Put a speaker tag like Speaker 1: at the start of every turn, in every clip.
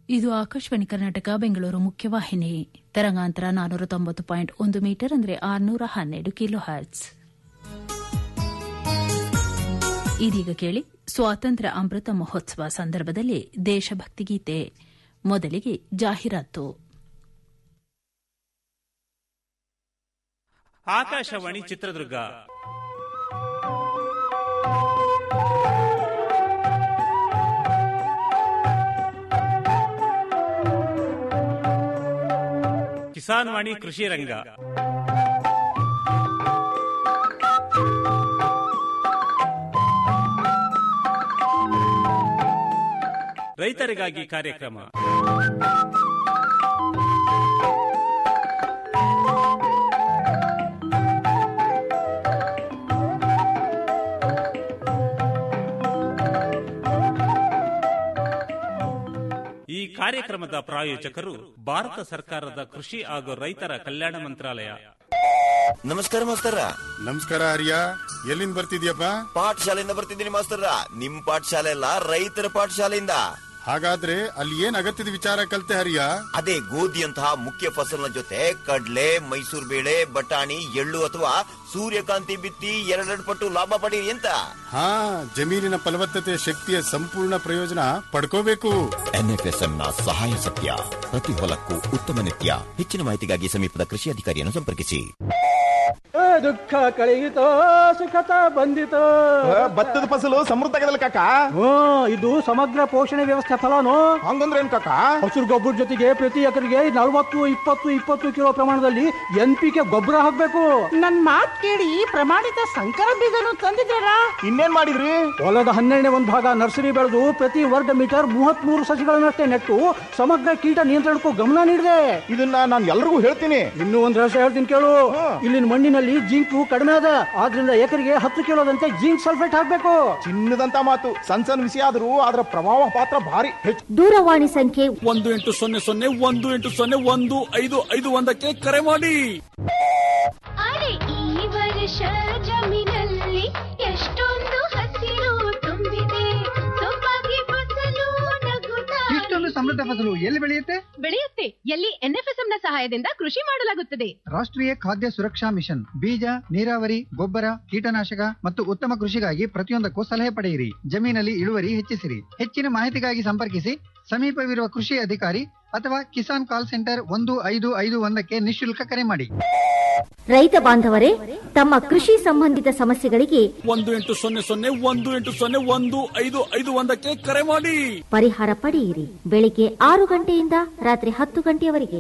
Speaker 1: ಇದು ಆಕಾಶವಾಣಿ ಕರ್ನಾಟಕ ಬೆಂಗಳೂರು ಮುಖ್ಯವಾಹಿನಿ ತರಂಗಾಂತರ ನಾನ್ನೂರ ತೊಂಬತ್ತು ಪಾಯಿಂಟ್ ಒಂದು ಮೀಟರ್ ಅಂದರೆ ಆರುನೂರ ಹನ್ನೆರಡು ಕಿಲೋ ಹರ್ಟ್ಸ್ ಇದೀಗ ಕೇಳಿ ಸ್ವಾತಂತ್ರ್ಯ ಅಮೃತ ಮಹೋತ್ಸವ ಸಂದರ್ಭದಲ್ಲಿ ದೇಶಭಕ್ತಿ ಗೀತೆ ಮೊದಲಿಗೆ ಜಾಹೀರಾತು
Speaker 2: ಆಕಾಶವಾಣಿ ಚಿತ್ರದುರ್ಗ ಕಿಸಾನ್ ವಾಣಿ ಕೃಷಿ ರಂಗ ರೈತರಿಗಾಗಿ ಕಾರ್ಯಕ್ರಮ ಈ ಕಾರ್ಯಕ್ರಮದ ಪ್ರಾಯೋಜಕರು ಭಾರತ ಸರ್ಕಾರದ ಕೃಷಿ ಹಾಗೂ ರೈತರ ಕಲ್ಯಾಣ ಮಂತ್ರಾಲಯ
Speaker 3: ನಮಸ್ಕಾರ ಮಾಸ್ತರ
Speaker 4: ನಮಸ್ಕಾರ ಹರಿಯ ಎಲ್ಲಿಂದ ಬರ್ತಿದ್ಯಪ್ಪ
Speaker 3: ಪಾಠಶಾಲೆಯಿಂದ ಬರ್ತಿದ್ದೀನಿ ಮಾಸ್ತರ ನಿಮ್ ಪಾಠಶಾಲೆ ಅಲ್ಲ ರೈತರ ಪಾಠಶಾಲೆಯಿಂದ
Speaker 4: ಹಾಗಾದ್ರೆ ಅಲ್ಲಿ ಏನ್ ಅಗತ್ಯದ ವಿಚಾರ ಕಲ್ತೆ ಹರಿಯ
Speaker 3: ಅದೇ ಗೋಧಿಯಂತಹ ಮುಖ್ಯ ಫಸಲಿನ ಜೊತೆ ಕಡ್ಲೆ ಮೈಸೂರು ಬೇಳೆ ಬಟಾಣಿ ಎಳ್ಳು ಅಥವಾ ಸೂರ್ಯಕಾಂತಿ ಬಿತ್ತಿ ಎರಡೆರಡು ಪಟ್ಟು ಲಾಭ ಪಡೀರಿ ಅಂತ
Speaker 4: ಹಾ ಜಮೀನಿನ ಫಲವತ್ತತೆ ಶಕ್ತಿಯ ಸಂಪೂರ್ಣ ಪ್ರಯೋಜನ ಪಡ್ಕೋಬೇಕು
Speaker 3: ಎನ್ಎಫ್ಎಸ್ಎಂ ನ ಸಹಾಯ ಸತ್ಯ ಪ್ರತಿ ಹೊಲಕ್ಕೂ ಉತ್ತಮ ನಿತ್ಯ ಹೆಚ್ಚಿನ ಮಾಹಿತಿಗಾಗಿ ಸಮೀಪದ ಕೃಷಿ ಅಧಿಕಾರಿಯನ್ನು ಸಂಪರ್ಕಿಸಿ
Speaker 5: ದುಃಖ ಕಳೆಯಿತೋ ಸುಖತ ಬಂದಿತೋ
Speaker 6: ಭತ್ತದ ಫಸಲು ಸಮೃದ್ಧ ಕಾಕ
Speaker 5: ಹ್ಞೂ ಇದು ಸಮಗ್ರ ಪೋಷಣೆ ವ್ಯವಸ್ಥೆ ಫಲನು
Speaker 6: ಹಂಗಂದ್ರೆ ಏನ್ ಕಾಕ
Speaker 5: ಹಸಿರು ಗೊಬ್ಬರ ಜೊತೆಗೆ ಪ್ರತಿ ಎಕರೆಗೆ ನಲವತ್ತು ಇಪ್ಪತ್ತು ಇಪ್ಪತ್ತು ಕಿಲೋ ಪ್ರಮಾಣದಲ್ಲಿ ಎನ್ ಪಿ ಕೆ ಗೊಬ್ಬರ ಹಾಕ್ಬೇಕು
Speaker 7: ನನ್ ಮಾತ್ ಕೇಳಿ ಪ್ರಮಾಣಿತ ಸಂಕರ ಬೀಜನು ತಂದಿದ್ದೀರಾ
Speaker 6: ಇನ್ನೇನ್ ಮಾಡಿದ್ರಿ
Speaker 5: ಹೊಲದ ಹನ್ನೆರಡನೇ ಒಂದು ಭಾಗ ನರ್ಸರಿ ಬೆಳೆದು ಪ್ರತಿ ವರ್ಗ ಮೀಟರ್ ಮೂವತ್ತ್ ಮೂರು ಸಸಿಗಳನ್ನಷ್ಟೇ ನೆಟ್ಟು ಸಮಗ್ರ ಕೀಟ ನಿಯಂತ್ರಣಕ್ಕೂ ಗಮನ ನೀಡಿದೆ
Speaker 6: ಇದನ್ನ ನಾನು ಎಲ್ರಿಗೂ ಹೇಳ್ತೀನಿ
Speaker 5: ಇನ್ನೂ ಒಂದು ರಹಸ್ಯ ಹೇಳ್ತೀನಿ ಕೇಳು ಇಲ್ಲಿನ ಮಣ್ಣಿನಲ್ಲಿ ಜಿಂಕು ಕಡಿಮೆ ಅದ ಆದ್ರಿಂದ ಎಕರೆಗೆ ಹತ್ತು ಕಿಲೋದಂತೆ ಜಿಂಕ್ ಸಲ್ಫೇಟ್ ಹಾಕ್ಬೇಕು
Speaker 6: ಚಿನ್ನದಂತ ಮಾತು ಸಣ್ಣ ಸಣ್ಣ ವಿಷಯ ಆದ್ರೂ ಅದರ ಪ್ರಭಾವ ಪಾತ್ರ ಭಾರಿ ಹೆಚ್ಚು
Speaker 8: ದೂರವಾಣಿ ಸಂಖ್ಯೆ
Speaker 9: ಒಂದು ಎಂಟು ಸೊನ್ನೆ ಸೊನ್ನೆ ಒಂದು ಎಂಟು ಸೊನ್ನೆ ಒಂದು ಐದು ಐದು ಒಂದಕ್ಕೆ ಕರೆ ಮಾಡಿ
Speaker 10: ಅರೆ ಈ ವರ್ಷ ಜಮೀನಲ್ಲಿ ಎಷ್ಟೊಂದು ಹಸಿರು ತುಂಬಿದೆ ಸೊಬಗೆ ಫಸಲು ನಗುತ್ತಾ
Speaker 11: ಇಷ್ಟೊಂದು ಸಮೃದ್ಧ ಫಸಲು ಎಲ್ಲಿ ಬೆಳೆಯುತ್ತೆ
Speaker 12: ಬೆಳೆಯುತ್ತೆ ಎಲ್ಲಿ ಎನ್ಎಫ್ಎಸ್ಎಂ ನ ಸಹಾಯದಿಂದ ಕೃಷಿ ಮಾಡಲಾಗುತ್ತದೆ
Speaker 11: ರಾಷ್ಟ್ರೀಯ ಖಾದ್ಯ ಸುರಕ್ಷಾ ಮಿಷನ್ ಬೀಜ ನೀರಾವರಿ ಗೊಬ್ಬರ ಕೀಟನಾಶಕ ಮತ್ತು ಉತ್ತಮ ಕೃಷಿಗಾಗಿ ಪ್ರತಿಯೊಂದಕ್ಕೂ ಸಲಹೆ ಪಡೆಯಿರಿ ಜಮೀನಲ್ಲಿ ಇಳುವರಿ ಹೆಚ್ಚಿಸಿರಿ ಹೆಚ್ಚಿನ ಮಾಹಿತಿಗಾಗಿ ಸಂಪರ್ಕಿಸಿ ಸಮೀಪವಿರುವ ಕೃಷಿ ಅಧಿಕಾರಿ ಅಥವಾ ಕಿಸಾನ್ ಕಾಲ್ ಸೆಂಟರ್ ಒಂದು ಐದು ಐದು ಒಂದಕ್ಕೆ ನಿಶುಲ್ಕ ಕರೆ ಮಾಡಿ
Speaker 8: ರೈತ ಬಾಂಧವರೇ ತಮ್ಮ ಕೃಷಿ ಸಂಬಂಧಿತ ಸಮಸ್ಯೆಗಳಿಗೆ
Speaker 9: ಒಂದು ಎಂಟು ಸೊನ್ನೆ ಸೊನ್ನೆ ಒಂದು ಎಂಟು ಸೊನ್ನೆ ಒಂದು ಐದು ಐದು ಒಂದಕ್ಕೆ ಕರೆ ಮಾಡಿ
Speaker 8: ಪರಿಹಾರ ಪಡೆಯಿರಿ ಬೆಳಿಗ್ಗೆ ಆರು ಗಂಟೆಯಿಂದ ರಾತ್ರಿ ಹತ್ತು ಗಂಟೆಯವರೆಗೆ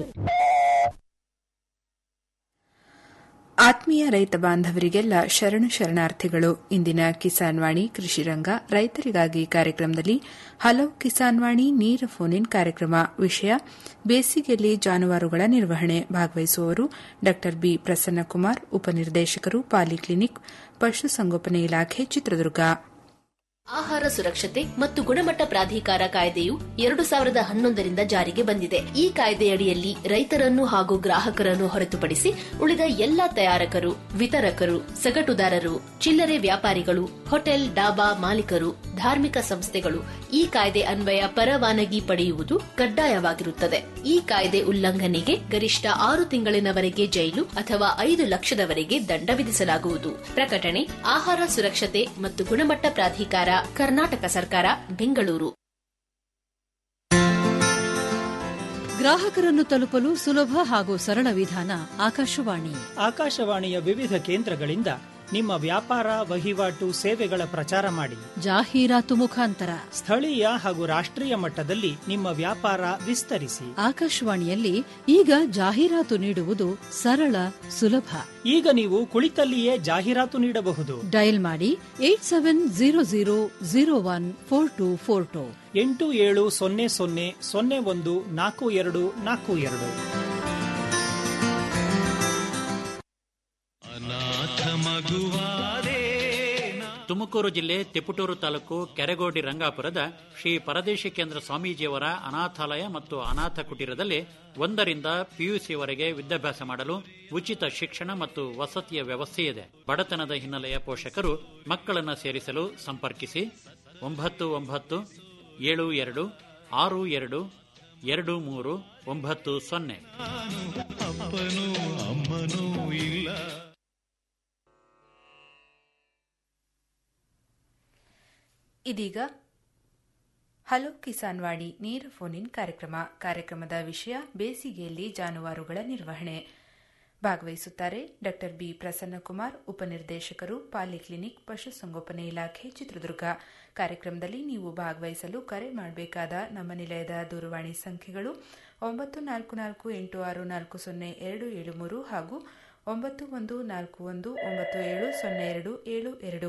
Speaker 13: ಆತ್ಮೀಯ ರೈತ ಬಾಂಧವರಿಗೆಲ್ಲ ಶರಣು ಶರಣಾರ್ಥಿಗಳು ಇಂದಿನ ಕಿಸಾನ್ ವಾಣಿ ಕೃಷಿ ರಂಗ ರೈತರಿಗಾಗಿ ಕಾರ್ಯಕ್ರಮದಲ್ಲಿ ಹಲವು ಕಿಸಾನ್ ವಾಣಿ ನೇರ ಫೋನ್ ಇನ್ ಕಾರ್ಯಕ್ರಮ ವಿಷಯ ಬೇಸಿಗೆಯಲ್ಲಿ ಜಾನುವಾರುಗಳ ನಿರ್ವಹಣೆ ಭಾಗವಹಿಸುವವರು ಡಾ ಬಿ ಪ್ರಸನ್ನಕುಮಾರ್ ಉಪನಿರ್ದೇಶಕರು ಪಾಲಿಕ್ಲಿನಿಕ್ ಪಶುಸಂಗೋಪನೆ ಇಲಾಖೆ ಚಿತ್ರದುರ್ಗ
Speaker 14: ಆಹಾರ ಸುರಕ್ಷತೆ ಮತ್ತು ಗುಣಮಟ್ಟ ಪ್ರಾಧಿಕಾರ ಕಾಯ್ದೆಯು ಎರಡು ಸಾವಿರದ ಹನ್ನೊಂದರಿಂದ ಜಾರಿಗೆ ಬಂದಿದೆ ಈ ಕಾಯ್ದೆಯಡಿಯಲ್ಲಿ ರೈತರನ್ನು ಹಾಗೂ ಗ್ರಾಹಕರನ್ನು ಹೊರತುಪಡಿಸಿ ಉಳಿದ ಎಲ್ಲಾ ತಯಾರಕರು ವಿತರಕರು ಸಗಟುದಾರರು ಚಿಲ್ಲರೆ ವ್ಯಾಪಾರಿಗಳು ಹೋಟೆಲ್ ಡಾಬಾ ಮಾಲೀಕರು ಧಾರ್ಮಿಕ ಸಂಸ್ಥೆಗಳು ಈ ಕಾಯ್ದೆ ಅನ್ವಯ ಪರವಾನಗಿ ಪಡೆಯುವುದು ಕಡ್ಡಾಯವಾಗಿರುತ್ತದೆ ಈ ಕಾಯ್ದೆ ಉಲ್ಲಂಘನೆಗೆ ಗರಿಷ್ಠ ಆರು ತಿಂಗಳಿನವರೆಗೆ ಜೈಲು ಅಥವಾ ಐದು ಲಕ್ಷದವರೆಗೆ ದಂಡ ವಿಧಿಸಲಾಗುವುದು ಪ್ರಕಟಣೆ ಆಹಾರ ಸುರಕ್ಷತೆ ಮತ್ತು ಗುಣಮಟ್ಟ ಪ್ರಾಧಿಕಾರ ಕರ್ನಾಟಕ ಸರ್ಕಾರ ಬೆಂಗಳೂರು
Speaker 15: ಗ್ರಾಹಕರನ್ನು ತಲುಪಲು ಸುಲಭ ಹಾಗೂ ಸರಳ ವಿಧಾನ ಆಕಾಶವಾಣಿ
Speaker 16: ಆಕಾಶವಾಣಿಯ ವಿವಿಧ ಕೇಂದ್ರಗಳಿಂದ ನಿಮ್ಮ ವ್ಯಾಪಾರ ವಹಿವಾಟು ಸೇವೆಗಳ ಪ್ರಚಾರ ಮಾಡಿ
Speaker 15: ಜಾಹೀರಾತು ಮುಖಾಂತರ
Speaker 16: ಸ್ಥಳೀಯ ಹಾಗೂ ರಾಷ್ಟ್ರೀಯ ಮಟ್ಟದಲ್ಲಿ ನಿಮ್ಮ ವ್ಯಾಪಾರ ವಿಸ್ತರಿಸಿ
Speaker 15: ಆಕಾಶವಾಣಿಯಲ್ಲಿ ಈಗ ಜಾಹೀರಾತು ನೀಡುವುದು ಸರಳ ಸುಲಭ
Speaker 16: ಈಗ ನೀವು ಕುಳಿತಲ್ಲಿಯೇ ಜಾಹೀರಾತು ನೀಡಬಹುದು
Speaker 15: ಡಯಲ್ ಮಾಡಿ eight seven zero zero zero one four two four two
Speaker 16: ಎಂಟು ಏಳು ಸೊನ್ನೆ ಸೊನ್ನೆ ಸೊನ್ನೆ ಒಂದು ನಾಲ್ಕು ಎರಡು ನಾಲ್ಕು ಎರಡು
Speaker 17: ತುಮಕೂರು ಜಿಲ್ಲೆ ತಿಪಟೂರು ತಾಲೂಕು ಕೆರೆಗೋಡಿ ರಂಗಾಪುರದ ಶ್ರೀ ಪರದೇಶಿ ಕೇಂದ್ರ ಸ್ವಾಮೀಜಿಯವರ ಅನಾಥಾಲಯ ಮತ್ತು ಅನಾಥ ಕುಟೀರದಲ್ಲಿ ಒಂದರಿಂದ ಪಿಯುಸಿವರೆಗೆ ವಿದ್ಯಾಭ್ಯಾಸ ಮಾಡಲು ಉಚಿತ ಶಿಕ್ಷಣ ಮತ್ತು ವಸತಿಯ ವ್ಯವಸ್ಥೆ ಇದೆ ಬಡತನದ ಹಿನ್ನೆಲೆಯ ಪೋಷಕರು ಮಕ್ಕಳನ್ನು ಸೇರಿಸಲು ಸಂಪರ್ಕಿಸಿ ಒಂಬತ್ತು ಒಂಬತ್ತು ಏಳು ಎರಡು ಆರು ಎರಡು ಎರಡು ಮೂರು ಒಂಬತ್ತು ಸೊನ್ನೆ
Speaker 18: ಅಪ್ಪನೂ ಅಮ್ಮನೂ ಇಲ್ಲ
Speaker 13: ಇದೀಗ ಹಲೋ ಕಿಸಾನ್ ವಾಣಿ ನೇರ ಫೋನ್ ಇನ್ ಕಾರ್ಯಕ್ರಮ ಕಾರ್ಯಕ್ರಮದ ವಿಷಯ ಬೇಸಿಗೆಯಲ್ಲಿ ಜಾನುವಾರುಗಳ ನಿರ್ವಹಣೆ ಭಾಗವಹಿಸುತ್ತಾರೆ ಡಾ ಬಿ ಪ್ರಸನ್ನಕುಮಾರ್ ಉಪನಿರ್ದೇಶಕರು ಪಾಲಿಕ್ಲಿನಿಕ್ ಪಶುಸಂಗೋಪನೆ ಇಲಾಖೆ ಚಿತ್ರದುರ್ಗ ಕಾರ್ಯಕ್ರಮದಲ್ಲಿ ನೀವು ಭಾಗವಹಿಸಲು ಕರೆ ಮಾಡಬೇಕಾದ ನಮ್ಮ ನಿಲಯದ ದೂರವಾಣಿ ಸಂಖ್ಯೆಗಳು ಒಂಬತ್ತು ನಾಲ್ಕು ನಾಲ್ಕು ಎಂಟು ಆರು ನಾಲ್ಕು ಸೊನ್ನೆ ಎರಡು ಏಳು ಮೂರು ಹಾಗೂ ಒಂಬತ್ತು ಒಂದು ನಾಲ್ಕು ಒಂದು ಒಂಬತ್ತು ಏಳು ಸೊನ್ನೆ ಎರಡು ಏಳು ಎರಡು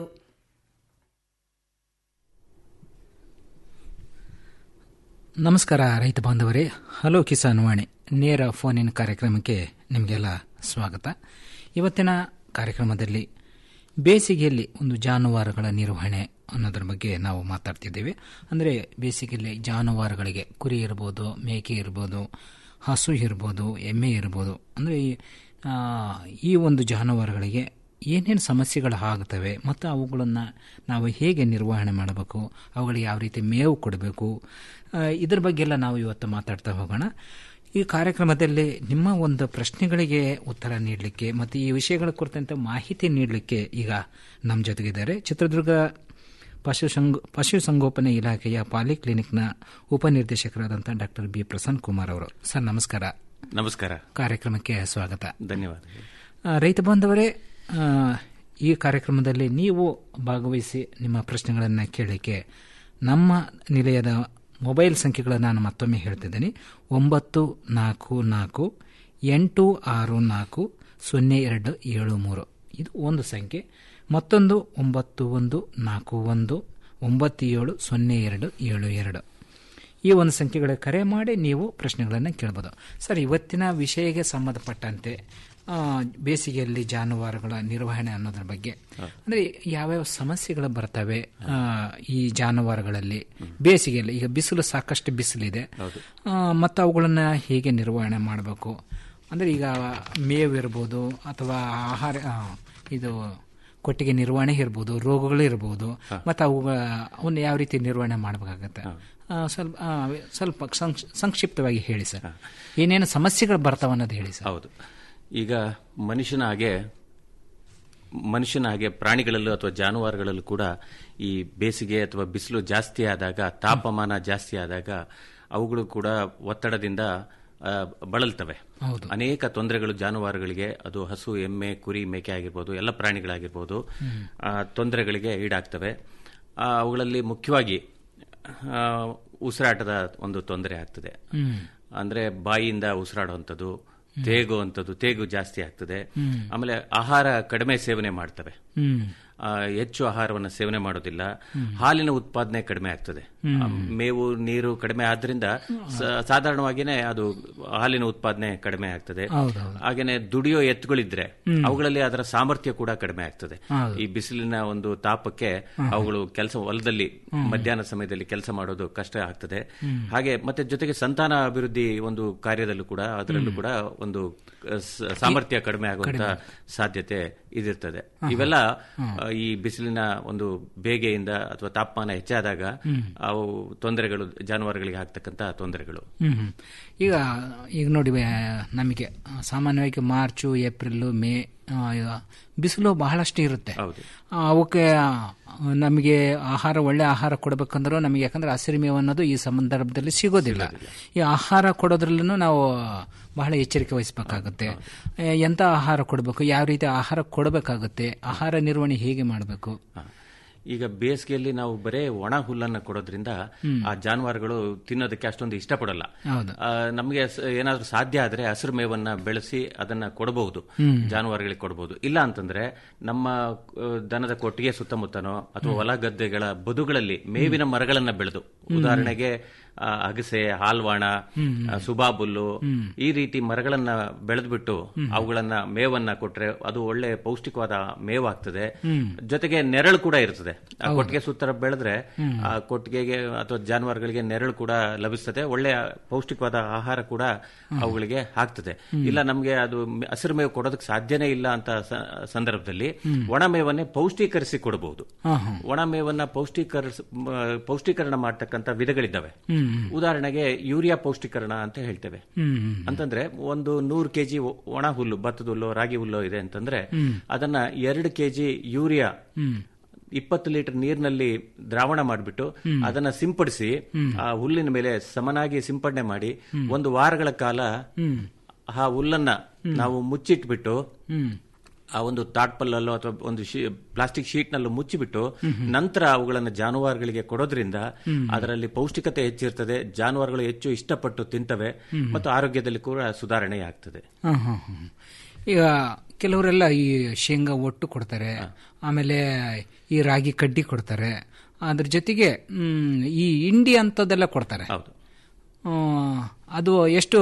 Speaker 19: ನಮಸ್ಕಾರ ರೈತ ಬಾಂಧವರೇ ಹಲೋ ಕಿಸಾನ್ ವಾಣಿ ನೇರ ಫೋನ್ ಇನ್ ಕಾರ್ಯಕ್ರಮಕ್ಕೆ ನಿಮಗೆಲ್ಲ ಸ್ವಾಗತ ಇವತ್ತಿನ ಕಾರ್ಯಕ್ರಮದಲ್ಲಿ ಬೇಸಿಗೆಯಲ್ಲಿ ಒಂದು ಜಾನುವಾರುಗಳ ನಿರ್ವಹಣೆ ಅನ್ನೋದ್ರ ಬಗ್ಗೆ ನಾವು ಮಾತಾಡ್ತಿದ್ದೇವೆ ಅಂದರೆ ಬೇಸಿಗೆಯಲ್ಲಿ ಜಾನುವಾರುಗಳಿಗೆ ಕುರಿ ಇರ್ಬೋದು ಮೇಕೆ ಇರ್ಬೋದು ಹಸು ಇರ್ಬೋದು ಎಮ್ಮೆ ಇರ್ಬೋದು ಅಂದರೆ ಈ ಒಂದು ಜಾನುವಾರುಗಳಿಗೆ ಏನೇನು ಸಮಸ್ಯೆಗಳು ಆಗ್ತವೆ ಮತ್ತು ಅವುಗಳನ್ನು ನಾವು ಹೇಗೆ ನಿರ್ವಹಣೆ ಮಾಡಬೇಕು ಅವುಗಳಿಗೆ ಯಾವ ರೀತಿ ಮೇವು ಕೊಡಬೇಕು ಇದ್ರ ಬಗ್ಗೆಲ್ಲ ನಾವು ಇವತ್ತು ಮಾತಾಡ್ತಾ ಹೋಗೋಣ ಈ ಕಾರ್ಯಕ್ರಮದಲ್ಲಿ ನಿಮ್ಮ ಒಂದು ಪ್ರಶ್ನೆಗಳಿಗೆ ಉತ್ತರ ನೀಡಲಿಕ್ಕೆ ಮತ್ತು ಈ ವಿಷಯಗಳ ಕುರಿತಂತೆ ಮಾಹಿತಿ ನೀಡಲಿಕ್ಕೆ ಈಗ ನಮ್ಮ ಜೊತೆಗಿದ್ದಾರೆ ಚಿತ್ರದುರ್ಗ ಪಶುಸಂಗೋ ಪಶುಸಂಗೋಪನೆ ಇಲಾಖೆಯ ಪಾಲಿಕ್ಲಿನಿಕ್ನ ಉಪನಿರ್ದೇಶಕರಾದಂಥ ಡಾಕ್ಟರ್ ಬಿ ಪ್ರಸನ್ನ ಕುಮಾರ್ ಅವರು ಸರ್ ನಮಸ್ಕಾರ
Speaker 20: ನಮಸ್ಕಾರ
Speaker 19: ಕಾರ್ಯಕ್ರಮಕ್ಕೆ ಸ್ವಾಗತ
Speaker 20: ಧನ್ಯವಾದ
Speaker 19: ರೈತ ಬಾಂಧವರೇ ಈ ಕಾರ್ಯಕ್ರಮದಲ್ಲಿ ನೀವು ಭಾಗವಹಿಸಿ ನಿಮ್ಮ ಪ್ರಶ್ನೆಗಳನ್ನು ಕೇಳಲಿಕ್ಕೆ ನಮ್ಮ ನಿಲಯದ ಮೊಬೈಲ್ ಸಂಖ್ಯೆಗಳನ್ನು ನಾನು ಮತ್ತೊಮ್ಮೆ ಹೇಳ್ತಿದ್ದೀನಿ ಒಂಬತ್ತು ನಾಲ್ಕು ನಾಲ್ಕು ಎಂಟು ಆರು ನಾಲ್ಕು ಸೊನ್ನೆ ಎರಡು ಏಳು ಮೂರು ಇದು ಒಂದು ಸಂಖ್ಯೆ ಮತ್ತೊಂದು ಒಂಬತ್ತು ಒಂದು ನಾಲ್ಕು ಒಂದು ಒಂಬತ್ತು ಏಳು ಸೊನ್ನೆ ಎರಡು ಏಳು ಎರಡು ಈ ಒಂದು ಸಂಖ್ಯೆಗಳ ಕರೆ ಮಾಡಿ ನೀವು ಪ್ರಶ್ನೆಗಳನ್ನು ಕೇಳ್ಬೋದು ಸರ್ ಇವತ್ತಿನ ವಿಷಯಕ್ಕೆ ಸಂಬಂಧಪಟ್ಟಂತೆ ಬೇಸಿಗೆಯಲ್ಲಿ ಜಾನುವಾರುಗಳ ನಿರ್ವಹಣೆ ಅನ್ನೋದ್ರ ಬಗ್ಗೆ ಅಂದ್ರೆ ಯಾವ್ಯಾವ ಸಮಸ್ಯೆಗಳು ಬರ್ತವೆ ಈ ಜಾನುವಾರುಗಳಲ್ಲಿ ಬೇಸಿಗೆಯಲ್ಲಿ ಈಗ ಬಿಸಿಲು ಸಾಕಷ್ಟು ಬಿಸಿಲಿದೆ ಮತ್ತು ಅವುಗಳನ್ನ ಹೇಗೆ ನಿರ್ವಹಣೆ ಮಾಡಬೇಕು ಅಂದ್ರೆ ಈಗ ಮೇವು ಇರ್ಬೋದು ಅಥವಾ ಆಹಾರ ಇದು ಕೊಟ್ಟಿಗೆ ನಿರ್ವಹಣೆ ಇರ್ಬೋದು ರೋಗಗಳು ಇರ್ಬೋದು ಮತ್ತು ಅವುಗಳ ಅವನ್ನ ಯಾವ ರೀತಿ ನಿರ್ವಹಣೆ ಮಾಡಬೇಕಾಗತ್ತೆ ಸ್ವಲ್ಪ ಸ್ವಲ್ಪ ಸಂಕ್ಷಿಪ್ತವಾಗಿ ಹೇಳಿ ಸರ್ ಏನೇನು ಸಮಸ್ಯೆಗಳು ಬರ್ತಾವ ಅನ್ನೋದು ಹೇಳಿ ಸರ್
Speaker 20: ಹೌದು ಈಗ ಮನುಷ್ಯನ ಹಾಗೆ ಮನುಷ್ಯನ ಹಾಗೆ ಪ್ರಾಣಿಗಳಲ್ಲೂ ಅಥವಾ ಜಾನುವಾರುಗಳಲ್ಲೂ ಕೂಡ ಈ ಬೇಸಿಗೆ ಅಥವಾ ಬಿಸಿಲು ಜಾಸ್ತಿ ಆದಾಗ ತಾಪಮಾನ ಜಾಸ್ತಿ ಆದಾಗ ಅವುಗಳು ಕೂಡ ಒತ್ತಡದಿಂದ ಬಳಲ್ತವೆ ಅನೇಕ ತೊಂದರೆಗಳು ಜಾನುವಾರುಗಳಿಗೆ ಅದು ಹಸು ಎಮ್ಮೆ ಕುರಿ ಮೇಕೆ ಆಗಿರ್ಬೋದು ಎಲ್ಲ ಪ್ರಾಣಿಗಳಾಗಿರ್ಬೋದು ತೊಂದರೆಗಳಿಗೆ ಈಡಾಗ್ತವೆ ಅವುಗಳಲ್ಲಿ ಮುಖ್ಯವಾಗಿ ಉಸಿರಾಟದ ಒಂದು ತೊಂದರೆ ಆಗ್ತದೆ ಅಂದ್ರೆ ಬಾಯಿಯಿಂದ ಉಸಿರಾಡುವಂಥದ್ದು ತೇಗುವಂಥದ್ದು ತೇಗು ಜಾಸ್ತಿ ಆಗ್ತದೆ ಆಮೇಲೆ ಆಹಾರ ಕಡಿಮೆ ಸೇವನೆ ಮಾಡ್ತವೆ ಹೆಚ್ಚು ಆಹಾರವನ್ನು ಸೇವನೆ ಮಾಡೋದಿಲ್ಲ ಹಾಲಿನ ಉತ್ಪಾದನೆ ಕಡಿಮೆ ಆಗ್ತದೆ ಮೇವು ನೀರು ಕಡಿಮೆ ಆದ್ರಿಂದ ಸಾಧಾರಣವಾಗಿನೇ ಅದು ಹಾಲಿನ ಉತ್ಪಾದನೆ ಕಡಿಮೆ ಆಗ್ತದೆ ಹಾಗೇನೆ ದುಡಿಯೋ ಎತ್ತುಗಳಿದ್ರೆ ಅವುಗಳಲ್ಲಿ ಅದರ ಸಾಮರ್ಥ್ಯ ಕೂಡ ಕಡಿಮೆ ಆಗ್ತದೆ ಈ ಬಿಸಿಲಿನ ಒಂದು ತಾಪಕ್ಕೆ ಅವುಗಳು ಕೆಲಸ ಹೊಲದಲ್ಲಿ ಮಧ್ಯಾಹ್ನ ಸಮಯದಲ್ಲಿ ಕೆಲಸ ಮಾಡೋದು ಕಷ್ಟ ಆಗ್ತದೆ ಹಾಗೆ ಮತ್ತೆ ಜೊತೆಗೆ ಸಂತಾನ ಅಭಿವೃದ್ಧಿ ಒಂದು ಕಾರ್ಯದಲ್ಲೂ ಕೂಡ ಅದರಲ್ಲೂ ಕೂಡ ಒಂದು ಸಾಮರ್ಥ್ಯ ಕಡಿಮೆ ಆಗುವಂತ ಸಾಧ್ಯತೆ ಇದಿರ್ತದೆ ಇವೆಲ್ಲ ಈ ಬಿಸಿಲಿನ ಒಂದು ಬೇಗೆಯಿಂದ ಅಥವಾ ತಾಪಮಾನ ಹೆಚ್ಚಾದಾಗ ಅವು ತೊಂದರೆಗಳು ಜಾನುವಾರುಗಳಿಗೆ ಆಗ್ತಕ್ಕಂತ ತೊಂದರೆಗಳು
Speaker 19: ಈಗ ಈಗ ನೋಡಿ ನಮಗೆ ಸಾಮಾನ್ಯವಾಗಿ ಮಾರ್ಚು ಏಪ್ರಿಲ್ ಮೇ ಬಿಸಿಲು ಬಹಳಷ್ಟು ಇರುತ್ತೆ ಅವಕ್ಕೆ ನಮಗೆ ಆಹಾರ ಒಳ್ಳೆ ಆಹಾರ ಕೊಡಬೇಕಂದ್ರೂ ನಮಗೆ ಯಾಕಂದ್ರೆ ಹಸಿರು ಮೇವು ಅನ್ನೋದು ಈ ಸಂದರ್ಭದಲ್ಲಿ ಸಿಗೋದಿಲ್ಲ ಈ ಆಹಾರ ಕೊಡೋದ್ರಲ್ಲೂ ನಾವು ಬಹಳ ಎಚ್ಚರಿಕೆ ವಹಿಸಬೇಕಾಗುತ್ತೆ ಎಂತ ಆಹಾರ ಕೊಡಬೇಕು ಯಾವ ರೀತಿ ಆಹಾರ ಕೊಡಬೇಕಾಗುತ್ತೆ ಆಹಾರ ನಿರ್ವಹಣೆ ಹೇಗೆ ಮಾಡಬೇಕು
Speaker 20: ಈಗ ಬೇಸಿಗೆಯಲ್ಲಿ ನಾವು ಬರೇ ಒಣ ಹುಲ್ಲನ್ನ ಕೊಡೋದ್ರಿಂದ ಆ ಜಾನುವಾರುಗಳು ತಿನ್ನೋದಕ್ಕೆ ಅಷ್ಟೊಂದು ಇಷ್ಟಪಡಲ್ಲ ನಮಗೆ ಏನಾದ್ರೂ ಸಾಧ್ಯ ಆದ್ರೆ ಹಸಿರು ಮೇವನ್ನ ಬೆಳೆಸಿ ಅದನ್ನ ಕೊಡಬಹುದು ಜಾನುವಾರುಗಳಿಗೆ ಕೊಡಬಹುದು ಇಲ್ಲ ಅಂತಂದ್ರೆ ನಮ್ಮ ದನದ ಕೊಟ್ಟಿಗೆ ಸುತ್ತಮುತ್ತನೋ ಅಥವಾ ಹೊಲ ಗದ್ದೆಗಳ ಬದುಗಳಲ್ಲಿ ಮೇವಿನ ಮರಗಳನ್ನ ಬೆಳೆದು ಉದಾಹರಣೆಗೆ ಅಗಸೆ ಹಾಲ್ವಾಣ ಸುಬಾಬುಲ್ಲು ಈ ರೀತಿ ಮರಗಳನ್ನ ಬೆಳೆದ್ಬಿಟ್ಟು ಅವುಗಳನ್ನ ಮೇವನ್ನ ಕೊಟ್ರೆ ಅದು ಒಳ್ಳೆ ಪೌಷ್ಟಿಕವಾದ ಮೇವಾಗ್ತದೆ ಜೊತೆಗೆ ನೆರಳು ಕೂಡ ಇರ್ತದೆ ಆ ಕೊಟ್ಟಿಗೆ ಸುತ್ತರ ಬೆಳೆದ್ರೆ ಆ ಕೊಟ್ಟಿಗೆಗೆ ಅಥವಾ ಜಾನುವಾರುಗಳಿಗೆ ನೆರಳು ಕೂಡ ಲಭಿಸ್ತದೆ ಒಳ್ಳೆ ಪೌಷ್ಟಿಕವಾದ ಆಹಾರ ಕೂಡ ಅವುಗಳಿಗೆ ಆಗ್ತದೆ ಇಲ್ಲ ನಮ್ಗೆ ಅದು ಹಸಿರು ಮೇವು ಕೊಡೋದಕ್ಕೆ ಸಾಧ್ಯನೇ ಇಲ್ಲ ಅಂತ ಸಂದರ್ಭದಲ್ಲಿ ಒಣ ಮೇವನ್ನೇ ಪೌಷ್ಟೀಕರಿಸಿ ಕೊಡಬಹುದು ಒಣ ಮೇವನ್ನ ಪೌಷ್ಟೀಕರಿಸ ಪೌಷ್ಟೀಕರಣ ಮಾಡ್ತಕ್ಕಂಥ ಮಾಡ್ತಕ್ಕಂಥ ವಿಧಗಳಿದ್ದಾವೆ
Speaker 19: ಹ್ಮ್, ಹ್ಮ್.
Speaker 20: ಉದಾಹರಣೆಗೆ ಯೂರಿಯಾ ಪೌಷ್ಟಿಕರಣ ಅಂತ ಹೇಳ್ತೇವೆ
Speaker 19: ಹ್ಮ್, ಹ್ಮ್.
Speaker 20: ಅಂತಂದ್ರೆ ಒಂದು ನೂರು ಕೆಜಿ ಒಣ ಹುಲ್ಲು ಭತ್ತದ ಹುಲ್ಲು ರಾಗಿ ಹುಲ್ಲು ಇದೆ ಅಂತಂದ್ರೆ
Speaker 19: ಹ್ಮ್.
Speaker 20: ಅದನ್ನ ಎರಡು ಕೆಜಿ ಯೂರಿಯಾ
Speaker 19: ಹ್ಮ್.
Speaker 20: ಇಪ್ಪತ್ತು ಲೀಟರ್ ನೀರಿನಲ್ಲಿ ದ್ರಾವಣ ಮಾಡಿಬಿಟ್ಟು
Speaker 19: ಹ್ಮ್.
Speaker 20: ಅದನ್ನ ಸಿಂಪಡಿಸಿ
Speaker 19: ಹ್ಮ್.
Speaker 20: ಆ ಹುಲ್ಲಿನ ಮೇಲೆ ಸಮನಾಗಿ ಸಿಂಪಡಣೆ ಮಾಡಿ ಒಂದು ವಾರಗಳ ಕಾಲ
Speaker 19: ಹ್ಮ್.
Speaker 20: ಆ ಹುಲ್ಲನ್ನ ನಾವು ಮುಚ್ಚಿಟ್ಬಿಟ್ಟು
Speaker 19: ಹ್ಮ್.
Speaker 20: ಆ ಒಂದು ತಾಟ್ಪಲ್ಲಲ್ಲೋ ಅಥವಾ ಒಂದು ಪ್ಲಾಸ್ಟಿಕ್ ಶೀಟ್ ನಲ್ಲೂ ಮುಚ್ಚಿಬಿಟ್ಟು ನಂತರ ಅವುಗಳನ್ನು ಜಾನುವಾರುಗಳಿಗೆ ಕೊಡೋದ್ರಿಂದ
Speaker 19: ಹ್ಮ್.
Speaker 20: ಅದರಲ್ಲಿ ಪೌಷ್ಟಿಕತೆ ಹೆಚ್ಚಿರ್ತದೆ ಜಾನುವಾರುಗಳು ಹೆಚ್ಚು ಇಷ್ಟಪಟ್ಟು ತಿಂತವೆ
Speaker 19: ಹ್ಮ್.
Speaker 20: ಮತ್ತು ಆರೋಗ್ಯದಲ್ಲಿ ಕೂಡ ಸುಧಾರಣೆ ಆಗ್ತದೆ
Speaker 19: ಹ, ಹ, ಹ. ಈಗ ಕೆಲವರೆಲ್ಲ ಈ ಶೇಂಗಾ ಒಟ್ಟು ಕೊಡ್ತಾರೆ ಆಮೇಲೆ ಈ ರಾಗಿ ಕಡ್ಡಿ ಕೊಡ್ತಾರೆ ಅದ್ರ ಜೊತೆಗೆ ಮ್, ಈ ಇಂಡಿ ಅಂತದೆಲ್ಲ ಕೊಡ್ತಾರೆ
Speaker 20: ಹೌದು
Speaker 19: ಆ, ಅದು ಎಷ್ಟು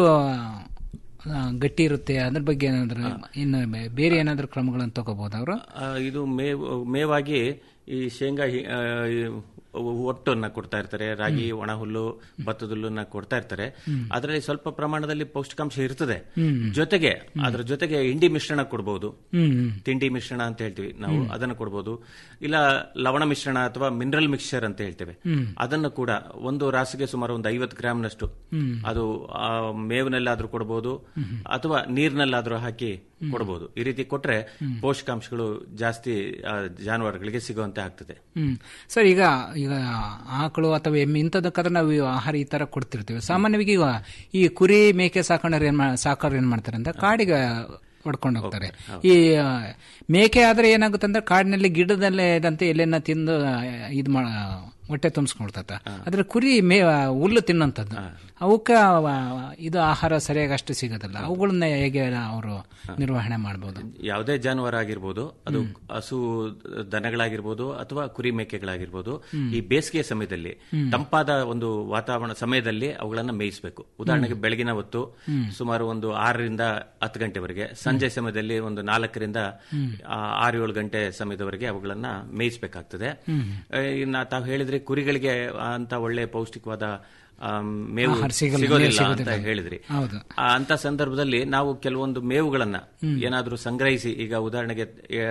Speaker 19: ಆ, ಗಟ್ಟಿ ಇರುತ್ತೆ ಅದ್ರ ಬಗ್ಗೆ ಏನಾದ್ರು ಇನ್ನು ಬೇ- ಬೇರೆ ಏನಾದ್ರು ಕ್ರಮಗಳನ್ನು ತಗೋಬಹುದು ಅವರು
Speaker 20: ಆ, ಇದು ಮೇವ್ ಮೇವಾಗಿ ಈ ಶೇಂಗಾ ಹಿ- ಆ, ಈ ಒಟ್ಟನ್ನ ಕೊಡ್ತಾ ಇರ್ತಾರೆ ರಾಗಿ ಒಣ ಹುಲ್ಲು ಭತ್ತದ ಹುಲ್ಲನ್ನ ಕೊಡ್ತಾ ಇರ್ತಾರೆ ಅದರಲ್ಲಿ ಸ್ವಲ್ಪ ಪ್ರಮಾಣದಲ್ಲಿ ಪೌಷ್ಟಿಕಾಂಶ ಇರ್ತದೆ
Speaker 19: ಹ್ಮ್.
Speaker 20: ಜೊತೆಗೆ ಅದ್ರ ಜೊತೆಗೆ ಇಂಡಿ ಮಿಶ್ರಣ ಕೊಡಬಹುದು
Speaker 19: ಹ್ಮ್, ಹ್ಮ್.
Speaker 20: ತಿಂಡಿ ಮಿಶ್ರಣ ಅಂತ ಹೇಳ್ತೀವಿ ನಾವು ಅದನ್ನು ಕೊಡಬಹುದು ಇಲ್ಲ ಲವಣ ಮಿಶ್ರಣ ಅಥವಾ ಮಿನರಲ್ ಮಿಕ್ಸ್ಚರ್ ಅಂತ ಹೇಳ್ತೇವೆ
Speaker 19: ಹ್ಮ್.
Speaker 20: ಅದನ್ನು ಕೂಡ ಒಂದು ರಾಸಿಗೆ ಸುಮಾರು ಒಂದು ಐವತ್ತು ಗ್ರಾಮ್ನಷ್ಟು
Speaker 19: ಹ್ಮ್.
Speaker 20: ಅದು ಆ, ಮೇವಿನಲ್ಲಾದ್ರೂ ಕೊಡಬಹುದು ಅಥವಾ ನೀರಿನಲ್ಲಾದ್ರೂ ಹಾಕಿ ಕೊಡಬಹುದು ಈ ರೀತಿ ಕೊಟ್ರೆ ಪೋಷಕಾಂಶಗಳು ಜಾಸ್ತಿ ಆ, ಜಾನುವಾರುಗಳಿಗೆ ಸಿಗುವಂತೆ ಆಗ್ತದೆ
Speaker 19: ಹ್ಮ್ ಸರ್ ಈಗ ಈಗ ಆಕಳು ಅಥವಾ ಎಮ್ಮೆ ಇಂಥದಕ್ಕಾದ್ರೆ ನಾವು ಈ ಆಹಾರ ಈ ತರ ಕೊಡ್ತಿರ್ತೀವಿ ಸಾಮಾನ್ಯವಾಗಿ ಈಗ ಈ ಕುರಿ ಮೇಕೆ ಸಾಕೋಣರು ಏನ್ ಮಾ- ಸಾಕೋರು ಏನ್ ಮಾಡ್ತಾರೆ ಅಂತ ಕಾಡಿಗೆ ಹೊಡ್ಕೊಂಡು ಹೋಗ್ತಾರೆ ಈ ಆ, ಮೇಕೆ ಆದ್ರೆ ಏನಾಗುತ್ತೆ ಅಂದ್ರೆ ಕಾಡಿನಲ್ಲಿ ಗಿಡದಲ್ಲೇ ಇದಂತೆ ಎಲೆನ ತಿಂದು ಆ, ಇದ್ ಮಾ ಹೊಟ್ಟೆ ತುಂಬಿಸ್ಕೊಳ್ತತ ಆದ್ರೆ ಕುರಿ ಮೇ ಹುಲ್ಲು ತಿನ್ನಂಥದ್ದು ಅವಕ್ಕ ಆ, ಇದು ಆಹಾರ ಸರಿಯಾಗಿ ಅಷ್ಟು ಸಿಗೋದಿಲ್ಲ ಅವುಗಳನ್ನ ಹೇಗೆ ಅವರು ನಿರ್ವಹಣೆ ಮಾಡಬಹುದು
Speaker 20: ಯಾವುದೇ ಜಾನುವಾರು ಆಗಿರ್ಬೋದು ಅದು ಹಸು ದನಗಳಾಗಿರ್ಬೋದು ಅಥವಾ ಕುರಿ ಮೇಕೆಗಳಾಗಿರ್ಬೋದು ಈ ಬೇಸಿಗೆ ಸಮಯದಲ್ಲಿ ತಂಪಾದ ಒಂದು ವಾತಾವರಣ ಸಮಯದಲ್ಲಿ ಅವುಗಳನ್ನ ಮೇಯಿಸಬೇಕು ಉದಾಹರಣೆಗೆ ಬೆಳಗಿನ ಹೊತ್ತು ಸುಮಾರು ಒಂದು ಆರರಿಂದ ಹತ್ತು ಗಂಟೆವರೆಗೆ ಸಂಜೆ ಸಮಯದಲ್ಲಿ ಒಂದು ನಾಲ್ಕರಿಂದ ಆ, ಆರು ಏಳು ಗಂಟೆ ಸಮಯದವರೆಗೆ ಅವುಗಳನ್ನ ಮೇಯಿಸಬೇಕಾಗ್ತದೆ ಇನ್ನ ತಾವು ಹೇಳಿದ್ರೆ ಕುರಿಗಳಿಗೆ ಅಂತ ಒಳ್ಳೆ ಪೌಷ್ಟಿಕವಾದ ಆ, ಮೇವು
Speaker 19: ಆಹಾರ ಸಿಗಲ್ಲ,
Speaker 20: ಸಿಗೋದಿಲ್ಲ
Speaker 19: ಮೇವು
Speaker 20: ಅಂತ
Speaker 19: ಸಿಗೋದಿಲ್ಲ.
Speaker 20: ಹೇಳಿದ್ರಿ
Speaker 19: ಹೌದು.
Speaker 20: ಆ, ಅಂತ ಸಂದರ್ಭದಲ್ಲಿ ನಾವು ಕೆಲವೊಂದು ಮೇವುಗಳನ್ನ ಏನಾದ್ರೂ ಸಂಗ್ರಹಿಸಿ ಈಗ ಉದಾಹರಣೆಗೆ ಆ,